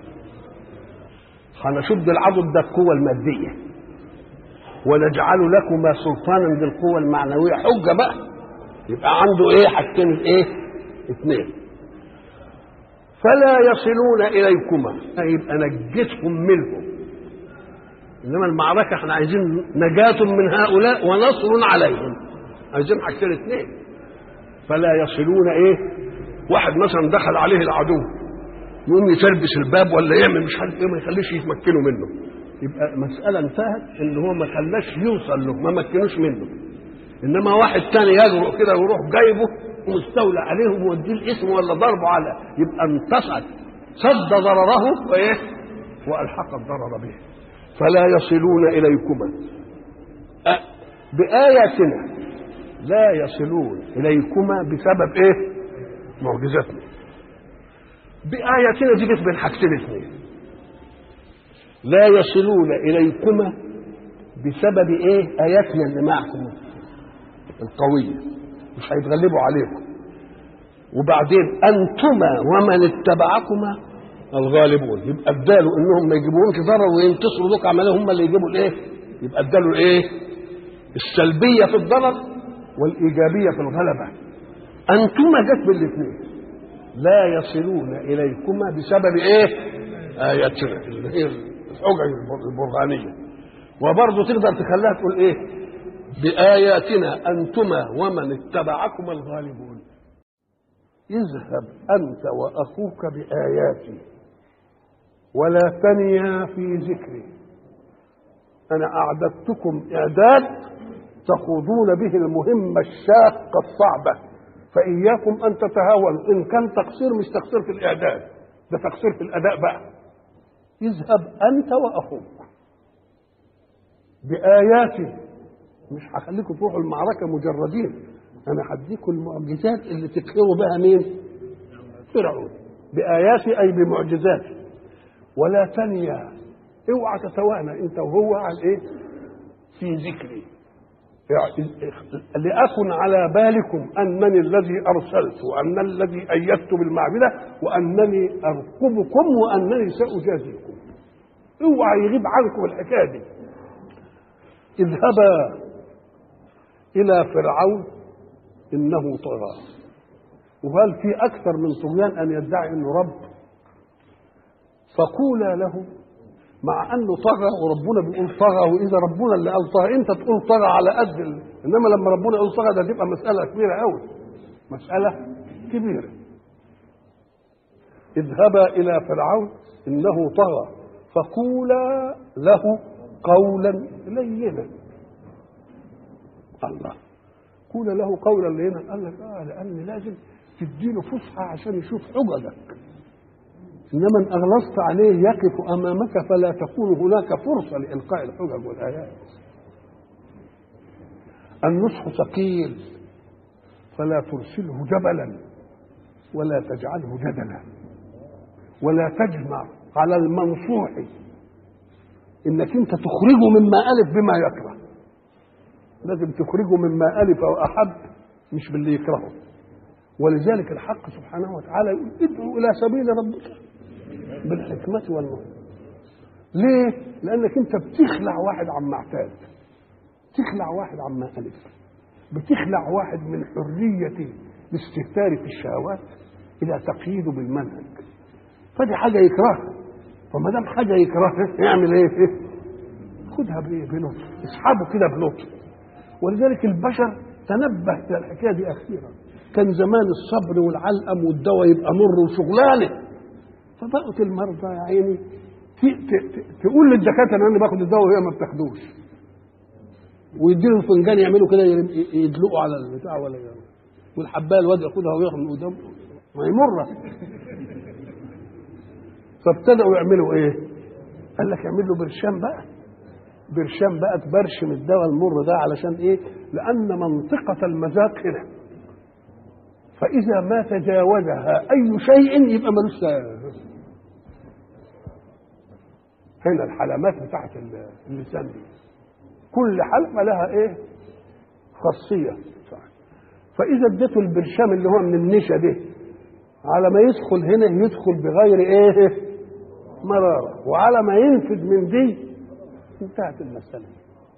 Speaker 1: هنشد العضد ده القوه الماديه ونجعل لكما سلطانا بالقوه المعنويه حجه بقى يبقى عنده ايه حاجتين ايه؟ اثنين فلا يصلون اليكما يبقى نجتهم منهم انما المعركه احنا عايزين نجاة من هؤلاء ونصر عليهم عايزين حاجتين اثنين فلا يصلون ايه واحد مثلا دخل عليه العدو يقوم يتلبس الباب ولا يعمل مش عارف ايه ما يخليش يتمكنوا منه يبقى مسألة انتهت ان هو ما خلاش يوصل له ما مكنوش منه انما واحد تاني يجرؤ كده ويروح جايبه ومستولى عليه وموديه الاسم ولا ضربه على يبقى انتصر صد ضرره وايه والحق الضرر به فلا يصلون اليكما أه باياتنا لا يصلون اليكما بسبب ايه معجزتنا باياتنا دي جت بين حاجتين اثنين لا يصلون اليكما بسبب ايه اياتنا اللي معكم القويه مش هيتغلبوا عليكم وبعدين انتما ومن اتبعكما الغالبون يبقى اداله انهم ما يجيبوهمش ضرر وينتصروا دوك عمالهم هم اللي يجيبوا الايه يبقى اداله الايه السلبيه في الضرر والايجابيه في الغلبه انتما جت بالاثنين لا يصلون اليكما بسبب ايه اياتنا اللي هي الحجج البرهانيه وبرضه تقدر تخليها تقول ايه بآياتنا أنتما ومن اتبعكما الغالبون اذهب أنت وأخوك بآياتي ولا تنيا في ذكري أنا أعددتكم إعداد تخوضون به المهمة الشاقة الصعبة فإياكم أن تتهاونوا إن كان تقصير مش تقصير في الإعداد ده تقصير في الأداء بقى اذهب أنت وأخوك بآياتي مش هخليكم تروحوا المعركة مجردين أنا هديكم المعجزات اللي تقهروا بها مين؟ فرعون بآياتي أي بمعجزاتي ولا تنيا اوعى تتوانى انت وهو على ايه؟ في ذكري يعني لأكن على بالكم أنني الذي أرسلت وأن الذي أيدت بالمعبدة وأنني أرقبكم وأنني سأجازيكم اوعى يغيب عنكم الحكاية دي اذهبا إلى فرعون إنه طغى وهل في أكثر من طغيان أن يدعي أنه رب فقولا له مع أنه طغى وربنا بيقول طغى وإذا ربنا اللي قال طغى أنت تقول طغى على قد ال... إنما لما ربنا يقول طغى ده تبقى مسألة كبيرة أوي مسألة كبيرة اذهبا إلى فرعون إنه طغى فقولا له قولا لينا الله قول له قولا لينا قال لك اه لان لازم تديله فسحه عشان يشوف حججك انما ان اغلظت عليه يقف امامك فلا تكون هناك فرصه لالقاء الحجج والايات النصح ثقيل فلا ترسله جبلا ولا تجعله جدلا ولا تجمع على المنصوح انك انت تخرجه مما الف بما يكره لازم تخرجه مما الف واحب مش باللي يكرهه ولذلك الحق سبحانه وتعالى يقول ادعو الى سبيل ربك بالحكمه والموعظه ليه؟ لانك انت بتخلع واحد عما اعتاد تخلع واحد عما الف بتخلع واحد من حريه الاستهتار في الشهوات الى تقييده بالمنهج فدي حاجه يكرهها فما دام حاجه يكرهها يعمل ايه؟ خدها بايه؟ بلطف اسحبه كده بلطف ولذلك البشر تنبه الى الحكايه دي اخيرا كان زمان الصبر والعلقم والدواء يبقى مر وشغلانه فبقت المرضى يا عيني تقول للدكاتره ان انا باخد الدواء وهي ما بتاخدوش ويديله الفنجان يعملوا كده يدلقوا على البتاع ولا يعمل. والحبايه الواد ياخدها وياخد من قدام ما هي مره فابتدأوا يعملوا ايه؟ قال لك اعمل له برشام بقى برشام بقى تبرشم الدواء المر ده علشان ايه؟ لأن منطقة المذاق هنا فإذا ما تجاوزها أي شيء يبقى ملوش هنا الحلمات بتاعت اللسان دي كل حلقة لها ايه؟ خاصية فإذا اديته البرشام اللي هو من النشا ده على ما يدخل هنا يدخل بغير ايه؟ مرارة وعلى ما ينفذ من دي انتهت المسألة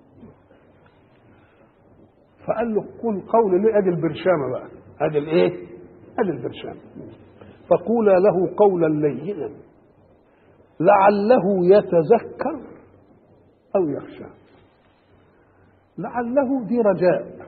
Speaker 1: فقال له قل قول لي ادي البرشامة بقى ادي الايه؟ ادي البرشامة فقولا له قولا لينا لعله يتذكر او يخشى لعله دي رجاء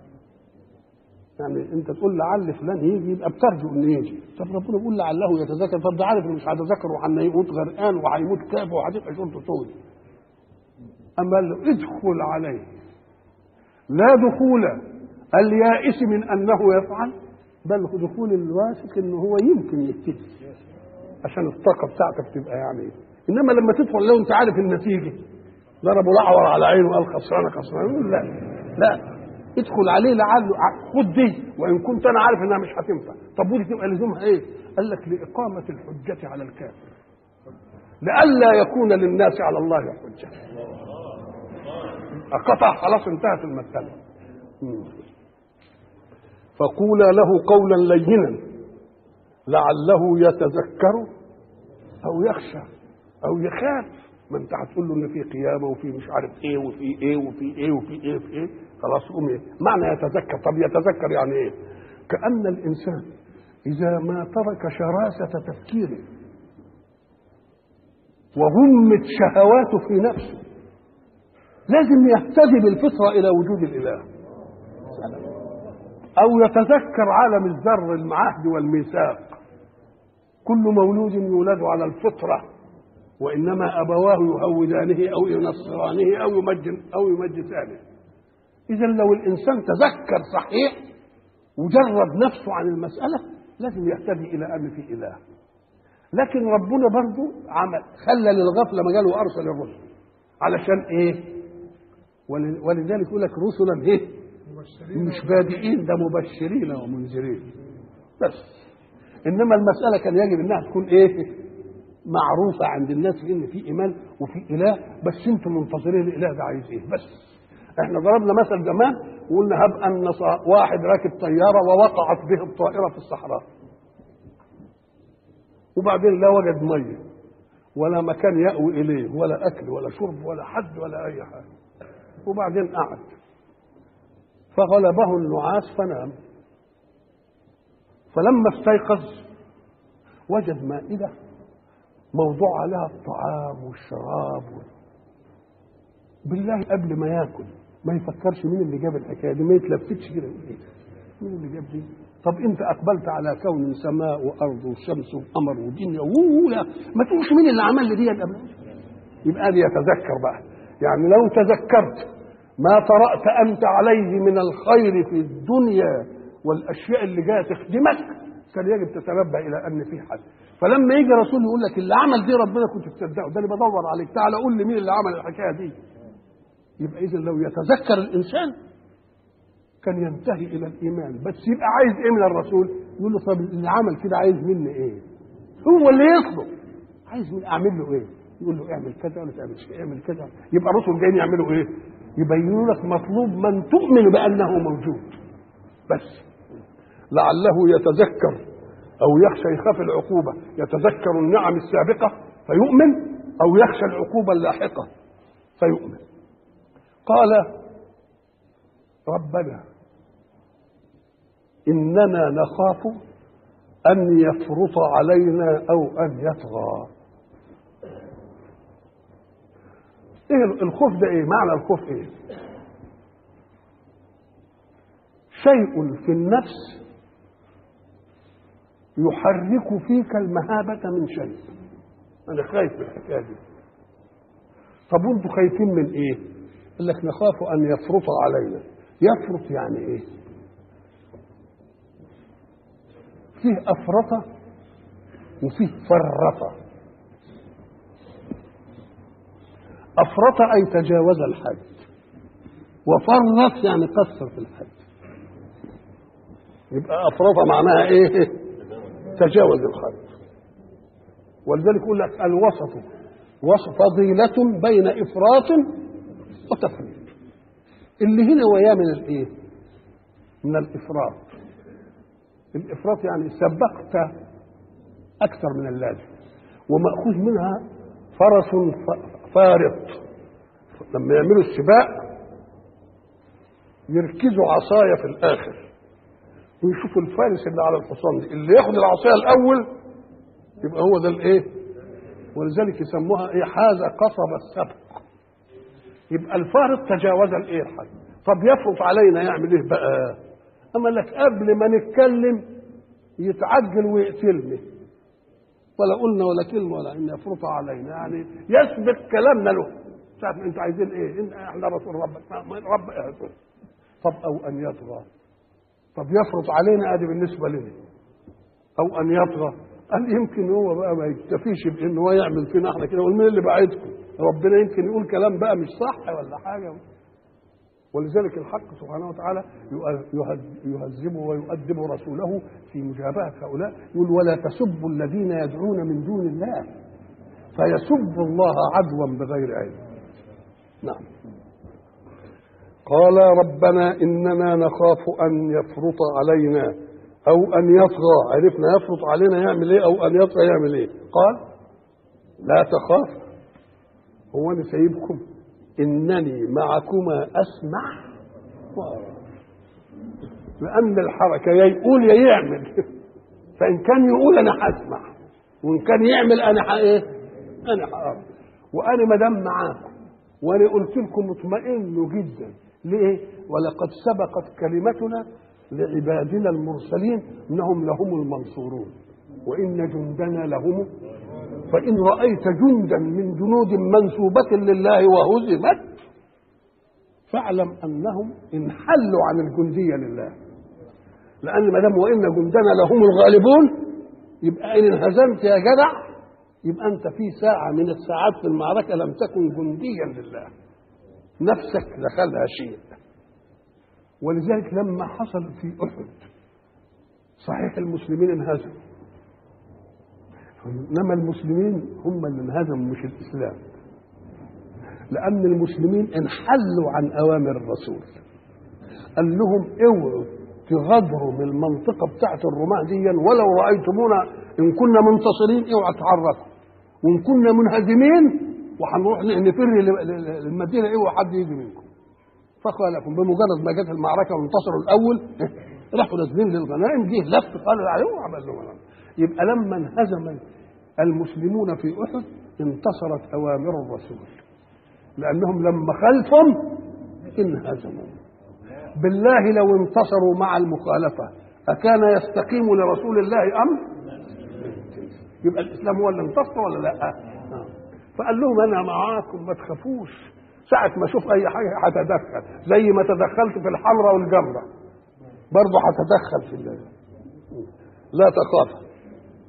Speaker 1: يعني انت تقول لعل فلان يجي يبقى بترجو انه يجي طب ربنا بيقول لعله يتذكر طب ده عارف انه مش هيتذكر وهيموت غرقان وهيموت كافه وهتبقى شرطه طول اما قال له ادخل عليه لا دخول اليائس من انه يفعل بل دخول الواثق انه هو يمكن يبتدي عشان الطاقه بتاعتك تبقى يعني انما لما تدخل لو انت عارف النتيجه ضربوا الاعور على عينه وقال خسرانه خسرانه لا لا ادخل عليه لعله خد دي وان كنت انا عارف انها مش هتنفع طب ودي تبقى لزومها ايه؟ قال لك لاقامه الحجه على الكافر لئلا يكون للناس على الله حجه قطع خلاص انتهت المساله فقولا له قولا لينا لعله يتذكر او يخشى او يخاف ما انت هتقول له ان في قيامه وفي مش عارف ايه وفي ايه وفي ايه وفي ايه وفي ايه خلاص قوم ايه معنى يتذكر طب يتذكر يعني ايه كان الانسان اذا ما ترك شراسه تفكيره وغمت شهواته في نفسه لازم يهتدي بالفطره الى وجود الاله او يتذكر عالم الذر المعهد والميثاق كل مولود يولد على الفطره وانما ابواه يهودانه او ينصرانه او يمجن او يمجسانه اذا لو الانسان تذكر صحيح وجرد نفسه عن المساله لازم يهتدي الى ان في اله لكن ربنا برضه عمل خلى للغفله مجال وارسل الرسل علشان ايه ولذلك يقول لك رسلا ايه مش بادئين ده مبشرين ومنذرين بس انما المساله كان يجب انها تكون ايه معروفة عند الناس إن في إيمان وفي إله بس أنتم منتظرين الإله ده عايز إيه بس إحنا ضربنا مثل زمان وقلنا هب أن واحد راكب طيارة ووقعت به الطائرة في الصحراء وبعدين لا وجد مية ولا مكان يأوي إليه ولا أكل ولا شرب ولا حد ولا أي حاجة وبعدين قعد فغلبه النعاس فنام فلما استيقظ وجد مائدة موضوع عليها الطعام والشراب بالله قبل ما ياكل ما يفكرش مين اللي جاب الحكايه دي ما يتلفتش كده ايه مين اللي جاب دي طب انت اقبلت على كون سماء وارض وشمس وقمر ودنيا ولا ما تقولش مين اللي عمل لي دي قبل يبقى دي يتذكر بقى يعني لو تذكرت ما طرأت أنت عليه من الخير في الدنيا والأشياء اللي جاية تخدمك كان يجب تتنبه إلى أن في حد فلما يجي رسول يقول لك اللي عمل دي ربنا كنت تصدقه ده اللي بدور عليك تعالى قول لي مين اللي عمل الحكايه دي يبقى اذا لو يتذكر الانسان كان ينتهي الى الايمان بس يبقى عايز ايه من الرسول يقول له طب اللي عمل كده عايز مني ايه هو اللي يطلب عايز من اعمل له ايه يقول له اعمل كذا ولا تعملش كذا، اعمل كذا يبقى الرسل جايين يعملوا ايه يبينوا لك مطلوب من تؤمن بانه موجود بس لعله يتذكر او يخشى يخاف العقوبه يتذكر النعم السابقه فيؤمن او يخشى العقوبه اللاحقه فيؤمن قال ربنا اننا نخاف ان يفرط علينا او ان يطغى ايه الخوف ده ايه معنى الخوف ايه شيء في النفس يحرك فيك المهابة من شيء أنا خايف من الحكاية دي طب وانتوا خايفين من إيه؟ قال لك نخاف أن يفرط علينا يفرط يعني إيه؟ فيه أفرط وفيه فرط أفرط أي تجاوز الحد وفرط يعني قصر في الحد يبقى أفرط معناها إيه؟ تجاوز الحد ولذلك يقول لك الوسط وسط فضيلة بين إفراط وتفريط اللي هنا وياه من الإيه؟ من الإفراط الإفراط يعني سبقت أكثر من اللازم ومأخوذ منها فرس فارط لما يعملوا السباق يركزوا عصاية في الآخر ويشوفوا الفارس اللي على الحصان دي اللي ياخد العصايه الاول يبقى هو ده الايه ولذلك يسموها ايه حاز قصب السبق يبقى الفارق تجاوز الايه الحد طب يفرط علينا يعمل ايه بقى اما لك قبل ما نتكلم يتعجل ويقتلني ولا قلنا ولا كلمه ولا ان يفرط علينا يعني يسبق كلامنا له ساعة انتوا عايزين ايه إن احنا رسول ربك رب إيه طب او ان يطغى طب يفرض علينا ادي بالنسبه لنا او ان يطغى قال يمكن هو بقى ما يكتفيش بان هو يعمل فينا احنا كده ومين اللي بعدكم ربنا يمكن يقول كلام بقى مش صح ولا حاجه ولذلك الحق سبحانه وتعالى يهذب ويؤدب رسوله في مجابهه هؤلاء يقول ولا تسبوا الذين يدعون من دون الله فيسبوا الله عدوا بغير علم نعم قال ربنا اننا نخاف ان يفرط علينا او ان يطغى عرفنا يفرط علينا يعمل ايه او ان يطغى يعمل ايه قال لا تخاف هو انا سايبكم انني معكما اسمع وارى لان الحركه يا يقول يا يعمل فان كان يقول انا هسمع وان كان يعمل انا ايه انا هقرا وانا ما دام معاكم وانا قلت لكم اطمئنوا جدا ليه ولقد سبقت كلمتنا لعبادنا المرسلين انهم لهم المنصورون وان جندنا لهم فان رايت جندا من جنود منسوبه لله وهزمت فاعلم انهم انحلوا عن الجنديه لله لان ما دام وان جندنا لهم الغالبون يبقى ان انهزمت يا جدع يبقى انت في ساعه من الساعات في المعركه لم تكن جنديا لله نفسك دخلها شيء ولذلك لما حصل في احد صحيح المسلمين انهزموا انما المسلمين هم اللي انهزموا مش الاسلام لان المسلمين انحلوا عن اوامر الرسول قال لهم اوعوا تغادروا من المنطقه بتاعت الرماة دي ولو رايتمونا ان كنا منتصرين اوعوا تحركوا وان كنا منهزمين وهنروح نفر للمدينه اوعوا حد يجي منكم فخالفهم بمجرد ما جت المعركه وانتصروا الاول راحوا نازلين للغنائم جه لف قال عليهم وعمل لهم يبقى لما انهزم المسلمون في احد انتصرت اوامر الرسول لانهم لما خلفهم انهزموا بالله لو انتصروا مع المخالفه اكان يستقيم لرسول الله امر يبقى الاسلام هو اللي انتصر ولا لا فقال لهم انا معاكم ما تخافوش ساعة ما اشوف اي حاجة هتدخل زي ما تدخلت في الحمراء والجمرة برضه هتدخل في الله لا تخاف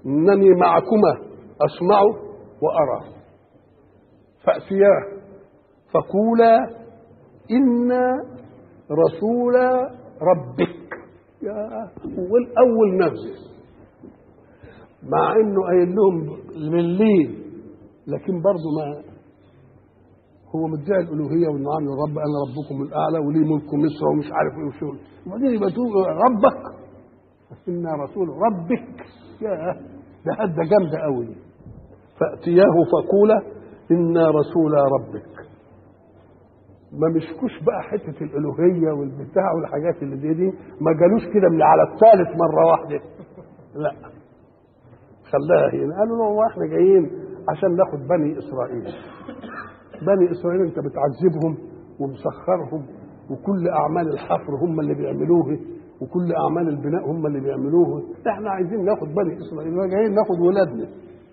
Speaker 1: إنني معكما أسمع وأرى فأتياه فقولا إنا رسول ربك يا أول أول نفس مع إنه قايل لهم من ليه لكن برضه ما هو مدعي الالوهيه وانه عامل رب انا ربكم الاعلى ولي ملك مصر ومش عارف ايه وشغل وبعدين يبقى تقول ربك انا رسول ربك يا ده هده جامده قوي فاتياه فقولا انا رسول ربك ما مشكوش بقى حته الالوهيه والبتاع والحاجات اللي دي دي ما جالوش كده من على الثالث مره واحده لا خلاها هنا قالوا له هو احنا جايين عشان ناخد بني اسرائيل بني اسرائيل انت بتعذبهم ومسخرهم وكل اعمال الحفر هم اللي بيعملوه وكل اعمال البناء هم اللي بيعملوه احنا عايزين ناخد بني اسرائيل جايين ناخد ولادنا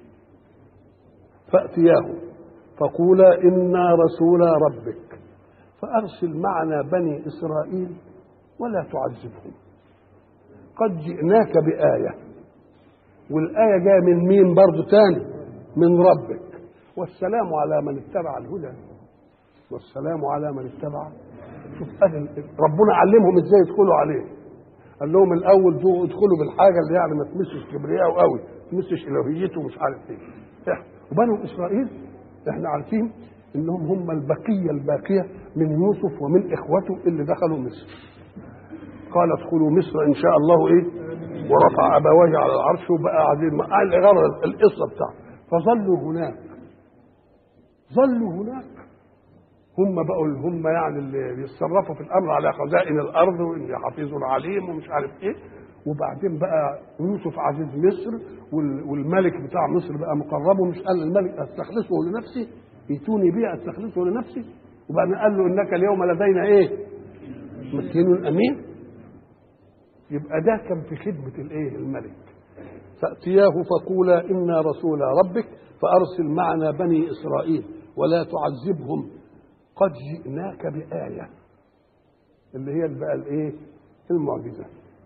Speaker 1: فاتياه فقولا انا رسول ربك فارسل معنا بني اسرائيل ولا تعذبهم قد جئناك بايه والايه جايه من مين برضه تاني من ربك والسلام على من اتبع الهدى والسلام على من اتبع شوف أهل ربنا علمهم ازاي يدخلوا عليه قال لهم الاول دو ادخلوا بالحاجه اللي يعني ما تمسش كبرياءه قوي ما تمسش الوهيته ومش عارف ايه وبنو اسرائيل احنا عارفين انهم هم البقيه الباقيه من يوسف ومن اخوته اللي دخلوا مصر قال ادخلوا مصر ان شاء الله ايه ورفع ابويه على العرش وبقى قاعدين قال القصه بتاعته فظلوا هناك ظلوا هناك هم بقوا اللي هم يعني اللي بيتصرفوا في الامر على خزائن الارض وان حفيظ عليم ومش عارف ايه وبعدين بقى يوسف عزيز مصر والملك بتاع مصر بقى مقربه مش قال الملك استخلصه لنفسي ائتوني به استخلصه لنفسي وبعدين قال له انك اليوم لدينا ايه؟ مكين امين يبقى ده كان في خدمه الايه؟ الملك فاتياه فقولا انا رسول ربك فارسل معنا بني اسرائيل ولا تعذبهم قد جئناك بآية اللي هي بقى الايه؟ المعجزة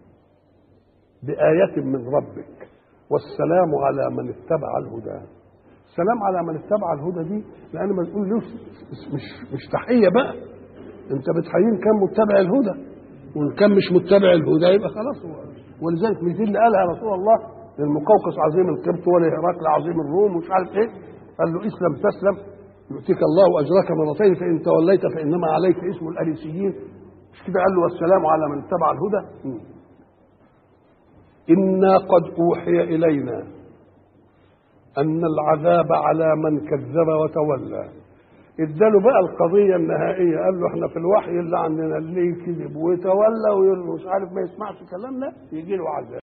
Speaker 1: بآية من ربك والسلام على من اتبع الهدى السلام على من اتبع الهدى دي لأن ما تقول له مش مش تحية بقى أنت بتحيين كان متبع الهدى وإن كان مش متبع الهدى يبقى خلاص هو ولذلك مش دي اللي قالها رسول الله للمقوقس عظيم القبط ولهرقل عظيم الروم ومش عارف ايه قال له اسلم تسلم يؤتيك الله اجرك مرتين فان توليت فانما عليك اسم الاريسيين مش كده قال له والسلام على من اتبع الهدى انا قد اوحي الينا ان العذاب على من كذب وتولى اداله بقى القضيه النهائيه قال له احنا في الوحي اللي عندنا اللي كذب وتولى ومش عارف ما يسمعش كلامنا يجي له عذاب